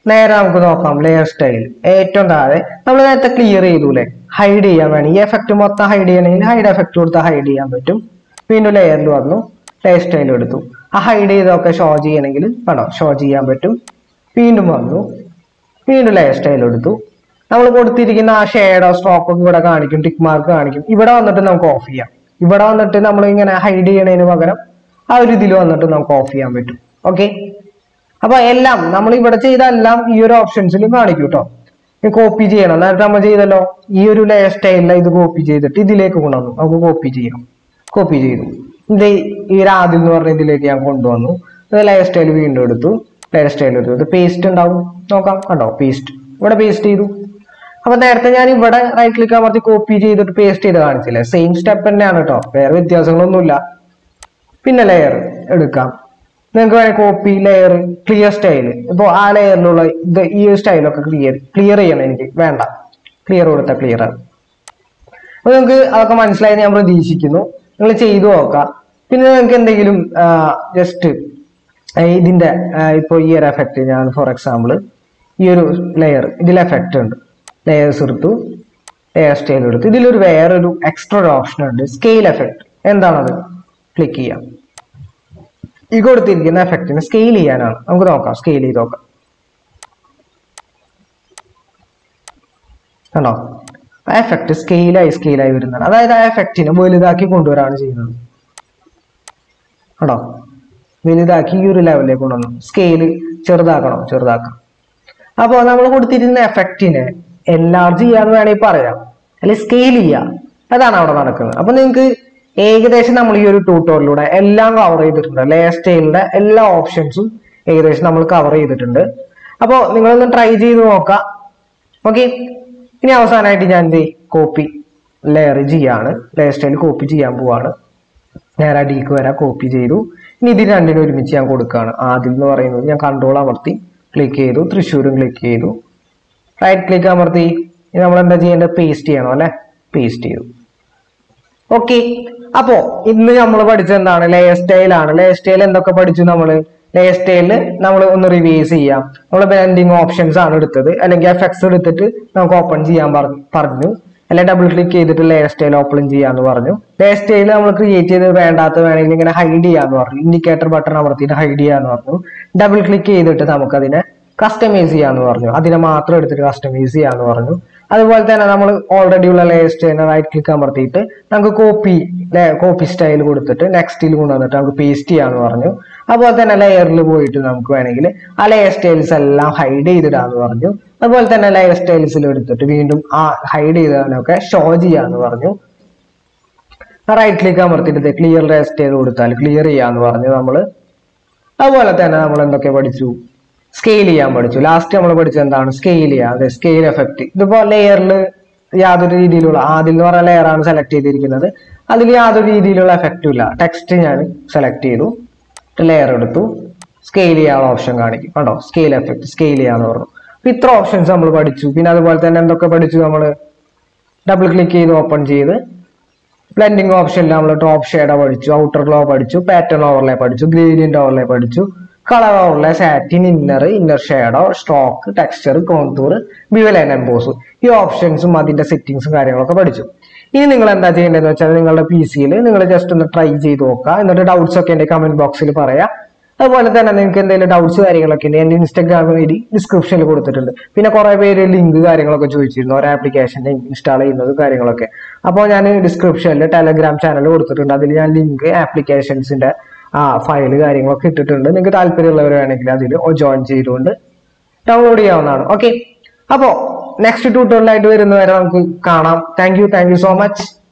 നേരെ നമുക്ക് നോക്കാം ലെയർ സ്റ്റൈൽ ഏറ്റവും താഴെ നമ്മൾ നേരത്തെ ക്ലിയർ ചെയ്തൂലെ ഹൈഡ് ചെയ്യാൻ വേണം ഈ എഫക്റ്റ് മൊത്തം ഹൈഡ് ചെയ്യണമെങ്കിൽ ഹൈഡ് എഫക്റ്റ് കൊടുത്താൽ ഹൈഡ് ചെയ്യാൻ പറ്റും വീണ്ടും ലെയറിൽ വന്നു ലെയർ സ്റ്റൈൽ എടുത്തു ആ ഹൈഡ് ചെയ്തൊക്കെ ഷോ ചെയ്യണമെങ്കിൽ വേണോ ഷോ ചെയ്യാൻ പറ്റും വീണ്ടും വന്നു വീണ്ടും ലെയർ സ്റ്റൈൽ എടുത്തു നമ്മൾ കൊടുത്തിരിക്കുന്ന ആ ഷെയ്ഡോ സ്ട്രോക്ക് ഒക്കെ ഇവിടെ കാണിക്കും ടിക്ക് മാർക്ക് കാണിക്കും ഇവിടെ വന്നിട്ട് നമുക്ക് ഓഫ് ചെയ്യാം ഇവിടെ വന്നിട്ട് നമ്മൾ ഇങ്ങനെ ഹൈഡ് ചെയ്യണതിന് പകരം ആ ഒരു ഇതിൽ വന്നിട്ട് നമുക്ക് ഓഫ് ചെയ്യാൻ പറ്റും ഓക്കെ അപ്പൊ എല്ലാം നമ്മൾ ഇവിടെ ചെയ്ത എല്ലാം ഈ ഒരു ഓപ്ഷൻസിൽ കാണിക്കും കേട്ടോ കോപ്പി ചെയ്യണം നേരത്തെ നമ്മൾ ചെയ്തല്ലോ ഈ ഒരു ലെയർ സ്റ്റൈലിൽ ഇത് കോപ്പി ചെയ്തിട്ട് ഇതിലേക്ക് കൊണ്ടുവന്നു നമുക്ക് കോപ്പി ചെയ്യാം കോപ്പി ചെയ്തു ഇത് ഈ ഒരു ആദ്യം എന്ന് പറഞ്ഞ ഇതിലേക്ക് ഞാൻ കൊണ്ടുവന്നു ലെയർ സ്റ്റൈൽ വീണ്ടും എടുത്തു ലെയർ സ്റ്റൈൽ എടുത്തു ഇത് പേസ്റ്റ് ഉണ്ടാവും നോക്കാം കണ്ടോ പേസ്റ്റ് ഇവിടെ പേസ്റ്റ് ചെയ്തു അപ്പൊ നേരത്തെ ഞാൻ ഇവിടെ റൈറ്റ് ക്ലിക്ക് അമർത്തി കോപ്പി ചെയ്തിട്ട് പേസ്റ്റ് ചെയ്ത് കാണിച്ചില്ലേ സെയിം സ്റ്റെപ്പ് തന്നെയാണ് കേട്ടോ വേറെ വ്യത്യാസങ്ങളൊന്നുമില്ല പിന്നെ ലെയർ എടുക്കാം നിങ്ങൾക്ക് വേണേൽ കോപ്പി ലെയർ ക്ലിയർ സ്റ്റൈൽ ഇപ്പോൾ ആ ലെയറിലുള്ള ഇത് ഈ സ്റ്റൈലൊക്കെ ക്ലിയർ ക്ലിയർ ചെയ്യണം എനിക്ക് വേണ്ട ക്ലിയർ കൊടുത്ത ക്ലിയർ ആണ് അപ്പൊ നിങ്ങൾക്ക് അതൊക്കെ മനസ്സിലായി ഞാൻ പ്രതീക്ഷിക്കുന്നു നിങ്ങൾ ചെയ്തു നോക്കാം പിന്നെ നിങ്ങൾക്ക് എന്തെങ്കിലും ജസ്റ്റ് ഇതിന്റെ ഇപ്പോൾ ഈ ഒരു എഫക്റ്റ് ഞാൻ ഫോർ എക്സാമ്പിൾ ഈ ഒരു ലെയർ ഇതിൽ എഫക്റ്റ് ഉണ്ട് ലെയേഴ്സ് എടുത്തു ലെയർ സ്റ്റൈൽ എടുത്തു ഇതിലൊരു വേറൊരു എക്സ്ട്രാ ഒരു ഓപ്ഷൻ ഉണ്ട് സ്കെയിൽ എഫക്റ്റ് എന്താണത് ക്ലിക്ക് ചെയ്യാം ഈ കൊടുത്തിരിക്കുന്ന എഫക്റ്റിനെ സ്കെയിൽ ചെയ്യാനാണ് നമുക്ക് നോക്കാം സ്കെയിൽ ചെയ്ത് നോക്കാം കണ്ടോ ആ എഫക്റ്റ് സ്കെയിലായി സ്കെയിലായി വരുന്നതാണ് അതായത് ആ എഫക്റ്റിനെ വലുതാക്കി കൊണ്ടുവരാണ് ചെയ്യുന്നത് കണ്ടോ വലുതാക്കി ഈ ഒരു ലെവലിലേക്ക് കൊണ്ടുവന്നു സ്കെയില് ചെറുതാക്കണം ചെറുതാക്കാം അപ്പോൾ നമ്മൾ കൊടുത്തിരുന്ന എഫക്റ്റിനെ എൻലാർജ് ചെയ്യാന്ന് വേണമെങ്കിൽ പറയാം അല്ലെങ്കിൽ സ്കെയിൽ ചെയ്യാം അതാണ് അവിടെ നടക്കുന്നത് അപ്പൊ നിങ്ങൾക്ക് ഏകദേശം നമ്മൾ ഈ ഒരു ട്യൂട്ടോറിലൂടെ എല്ലാം കവർ ചെയ്തിട്ടുണ്ട് ലെയർ സ്റ്റൈലിന്റെ എല്ലാ ഓപ്ഷൻസും ഏകദേശം നമ്മൾ കവർ ചെയ്തിട്ടുണ്ട് അപ്പോൾ നിങ്ങളൊന്ന് ട്രൈ ചെയ്ത് നോക്കാം ഓക്കെ ഇനി അവസാനമായിട്ട് ഞാൻ എന്ത് കോപ്പി ലെയർ ചെയ്യാണ് ലെയർ സ്റ്റൈൽ കോപ്പി ചെയ്യാൻ പോവാണ് നേരെ അടിക്ക് വരാം കോപ്പി ചെയ്തു ഇനി ഇത് രണ്ടിനും ഒരുമിച്ച് ഞാൻ കൊടുക്കുകയാണ് ആദ്യം എന്ന് പറയുന്നത് ഞാൻ കൺട്രോൾ അമർത്തി ക്ലിക്ക് ചെയ്തു തൃശ്ശൂരും ക്ലിക്ക് ചെയ്തു റൈറ്റ് ക്ലിക്ക് അമർത്തി ഇനി നമ്മൾ എന്താ ചെയ്യേണ്ടത് പേസ്റ്റ് ചെയ്യണം അല്ലെ പേസ്റ്റ് ചെയ്തു ഓക്കെ അപ്പോ ഇന്ന് നമ്മൾ പഠിച്ചത് എന്താണ് ലെയർ സ്റ്റൈൽ ആണ് ലെയർ സ്റ്റൈൽ എന്തൊക്കെ പഠിച്ചു നമ്മൾ ലെയർ സ്റ്റൈലിൽ നമ്മൾ ഒന്ന് റിവൈസ് ചെയ്യാം നമ്മൾ ബ്രാൻഡിങ് ഓപ്ഷൻസ് ആണ് എടുത്തത് അല്ലെങ്കിൽ എഫക്ട്സ് എടുത്തിട്ട് നമുക്ക് ഓപ്പൺ ചെയ്യാൻ പറ- പറഞ്ഞു അല്ലെങ്കിൽ ഡബിൾ ക്ലിക്ക് ചെയ്തിട്ട് ലെയർ സ്റ്റൈൽ ഓപ്പൺ ചെയ്യാന്ന് പറഞ്ഞു ലെയർ സ്റ്റൈൽ നമ്മൾ ക്രിയേറ്റ് ചെയ്ത് വേണ്ടാത്ത വേണമെങ്കിൽ ഇങ്ങനെ ഹൈഡ് ചെയ്യാന്ന് പറഞ്ഞു ഇൻഡിക്കേറ്റർ ബട്ടൺ അമർത്തിയിട്ട് ഹൈഡ് ചെയ്യാന്ന് പറഞ്ഞു ഡബിൾ ക്ലിക്ക് ചെയ്തിട്ട് നമുക്ക് അതിനെ കസ്റ്റമൈസ് ചെയ്യാന്ന് പറഞ്ഞു അതിനെ മാത്രം എടുത്തിട്ട് കസ്റ്റമൈസ് ചെയ്യാന്ന് പറഞ്ഞു അതുപോലെ തന്നെ നമ്മൾ ഓൾറെഡി ഉള്ള ലെയർ സ്റ്റൈലിനെ റൈറ്റ് ക്ലിക്ക് അമർത്തിയിട്ട് നമുക്ക് കോപ്പി കോപ്പി സ്റ്റൈൽ കൊടുത്തിട്ട് നെക്സ്റ്റിൽ കൊണ്ടുവന്നിട്ട് നമുക്ക് പേസ്റ്റ് ചെയ്യാന്ന് പറഞ്ഞു അതുപോലെ തന്നെ ലെയറിൽ പോയിട്ട് നമുക്ക് വേണമെങ്കിൽ ആ ലെയർ സ്റ്റൈൽസ് എല്ലാം ഹൈഡ് ചെയ്തിടാന്ന് പറഞ്ഞു അതുപോലെ തന്നെ ലെയർ സ്റ്റൈൽസിൽ എടുത്തിട്ട് വീണ്ടും ആ ഹൈഡ് ചെയ്തതിനൊക്കെ ഷോ ചെയ്യാന്ന് പറഞ്ഞു റൈറ്റ് ക്ലിക്ക് അമർത്തിയിട്ട് ക്ലിയർ ലെയർ സ്റ്റൈൽ കൊടുത്താൽ ക്ലിയർ ചെയ്യാന്ന് പറഞ്ഞു നമ്മൾ അതുപോലെ തന്നെ നമ്മൾ എന്തൊക്കെ പഠിച്ചു സ്കെയിൽ ചെയ്യാൻ പഠിച്ചു ലാസ്റ്റ് നമ്മൾ പഠിച്ചത് എന്താണ് സ്കെയിൽ ചെയ്യുക അതെ സ്കെയിൽ എഫക്റ്റ് ഇതിപ്പോ ലെയറിൽ യാതൊരു രീതിയിലുള്ള ആദ്യം എന്ന് പറയുന്ന ലെയർ ആണ് സെലക്ട് ചെയ്തിരിക്കുന്നത് അതിൽ യാതൊരു രീതിയിലുള്ള എഫക്റ്റും ഇല്ല ടെക്സ്റ്റ് ഞാൻ സെലക്ട് ചെയ്തു ലെയർ എടുത്തു സ്കെയിൽ ചെയ്യാനുള്ള ഓപ്ഷൻ കാണിക്കും കണ്ടോ സ്കെയിൽ എഫക്റ്റ് സ്കെയിൽ ചെയ്യാന്ന് പറഞ്ഞു അപ്പൊ ഇത്ര ഓപ്ഷൻസ് നമ്മൾ പഠിച്ചു പിന്നെ അതുപോലെ തന്നെ എന്തൊക്കെ പഠിച്ചു നമ്മൾ ഡബിൾ ക്ലിക്ക് ചെയ്ത് ഓപ്പൺ ചെയ്ത് ബ്ലെൻഡിങ് ഓപ്ഷനിൽ നമ്മൾ ടോപ്പ് ഷെയ്ഡ് പഠിച്ചു ഔട്ടർ ഗ്ലോ പഠിച്ചു പാറ്റേൺ ഓവർലേ പഠിച്ചു ഗ്രേഡിയന്റ് ഓവർലേ പഠിച്ചു colour overlay satin inner inner shadow stroke texture contour bevel and emboss ഈ ഓപ്ഷൻസും അതിന്റെ സെറ്റിംഗ്സും കാര്യങ്ങളൊക്കെ പഠിച്ചു ഇനി നിങ്ങൾ എന്താ ചെയ്യേണ്ടതെന്ന് വെച്ചാൽ നിങ്ങളുടെ പി സിയിൽ നിങ്ങൾ ജസ്റ്റ് ഒന്ന് ട്രൈ ചെയ്ത് നോക്കുക എന്നിട്ട് ഡൗട്ട്സ് ഒക്കെ എന്റെ കമന്റ് ബോക്സിൽ പറയാം അതുപോലെ തന്നെ നിങ്ങൾക്ക് എന്തെങ്കിലും ഡൗട്ട്സ് കാര്യങ്ങളൊക്കെ ഉണ്ട് എന്റെ ഇൻസ്റ്റാഗ്രാം ഐ ഡി ഡിസ്ക്രിപ്ഷനിൽ കൊടുത്തിട്ടുണ്ട് പിന്നെ കുറെ പേര് ലിങ്ക് കാര്യങ്ങളൊക്കെ ചോദിച്ചിരുന്നു ഒരു ആപ്ലിക്കേഷൻ ഇൻസ്റ്റാൾ ചെയ്യുന്നത് കാര്യങ്ങളൊക്കെ അപ്പോൾ ഞാൻ ഡിസ്ക്രിപ്ഷനിൽ ടെലഗ്രാം ചാനൽ കൊടുത്തിട്ടുണ്ട് അതിൽ ഞാൻ ലിങ്ക് ആപ്ലിക്കേഷൻസിന്റെ ആ ഫയല് കാര്യങ്ങളൊക്കെ ഇട്ടിട്ടുണ്ട് നിങ്ങൾക്ക് താല്പര്യമുള്ളവർ വേണമെങ്കിൽ അതിൽ ജോയിൻ ചെയ്തുകൊണ്ട് ഡൗൺലോഡ് ചെയ്യാവുന്നതാണ് ഓക്കെ അപ്പോൾ നെക്സ്റ്റ് ട്യൂട്ടോറിയലായിട്ട് വരുന്നവരെ നമുക്ക് കാണാം thank you thank you so much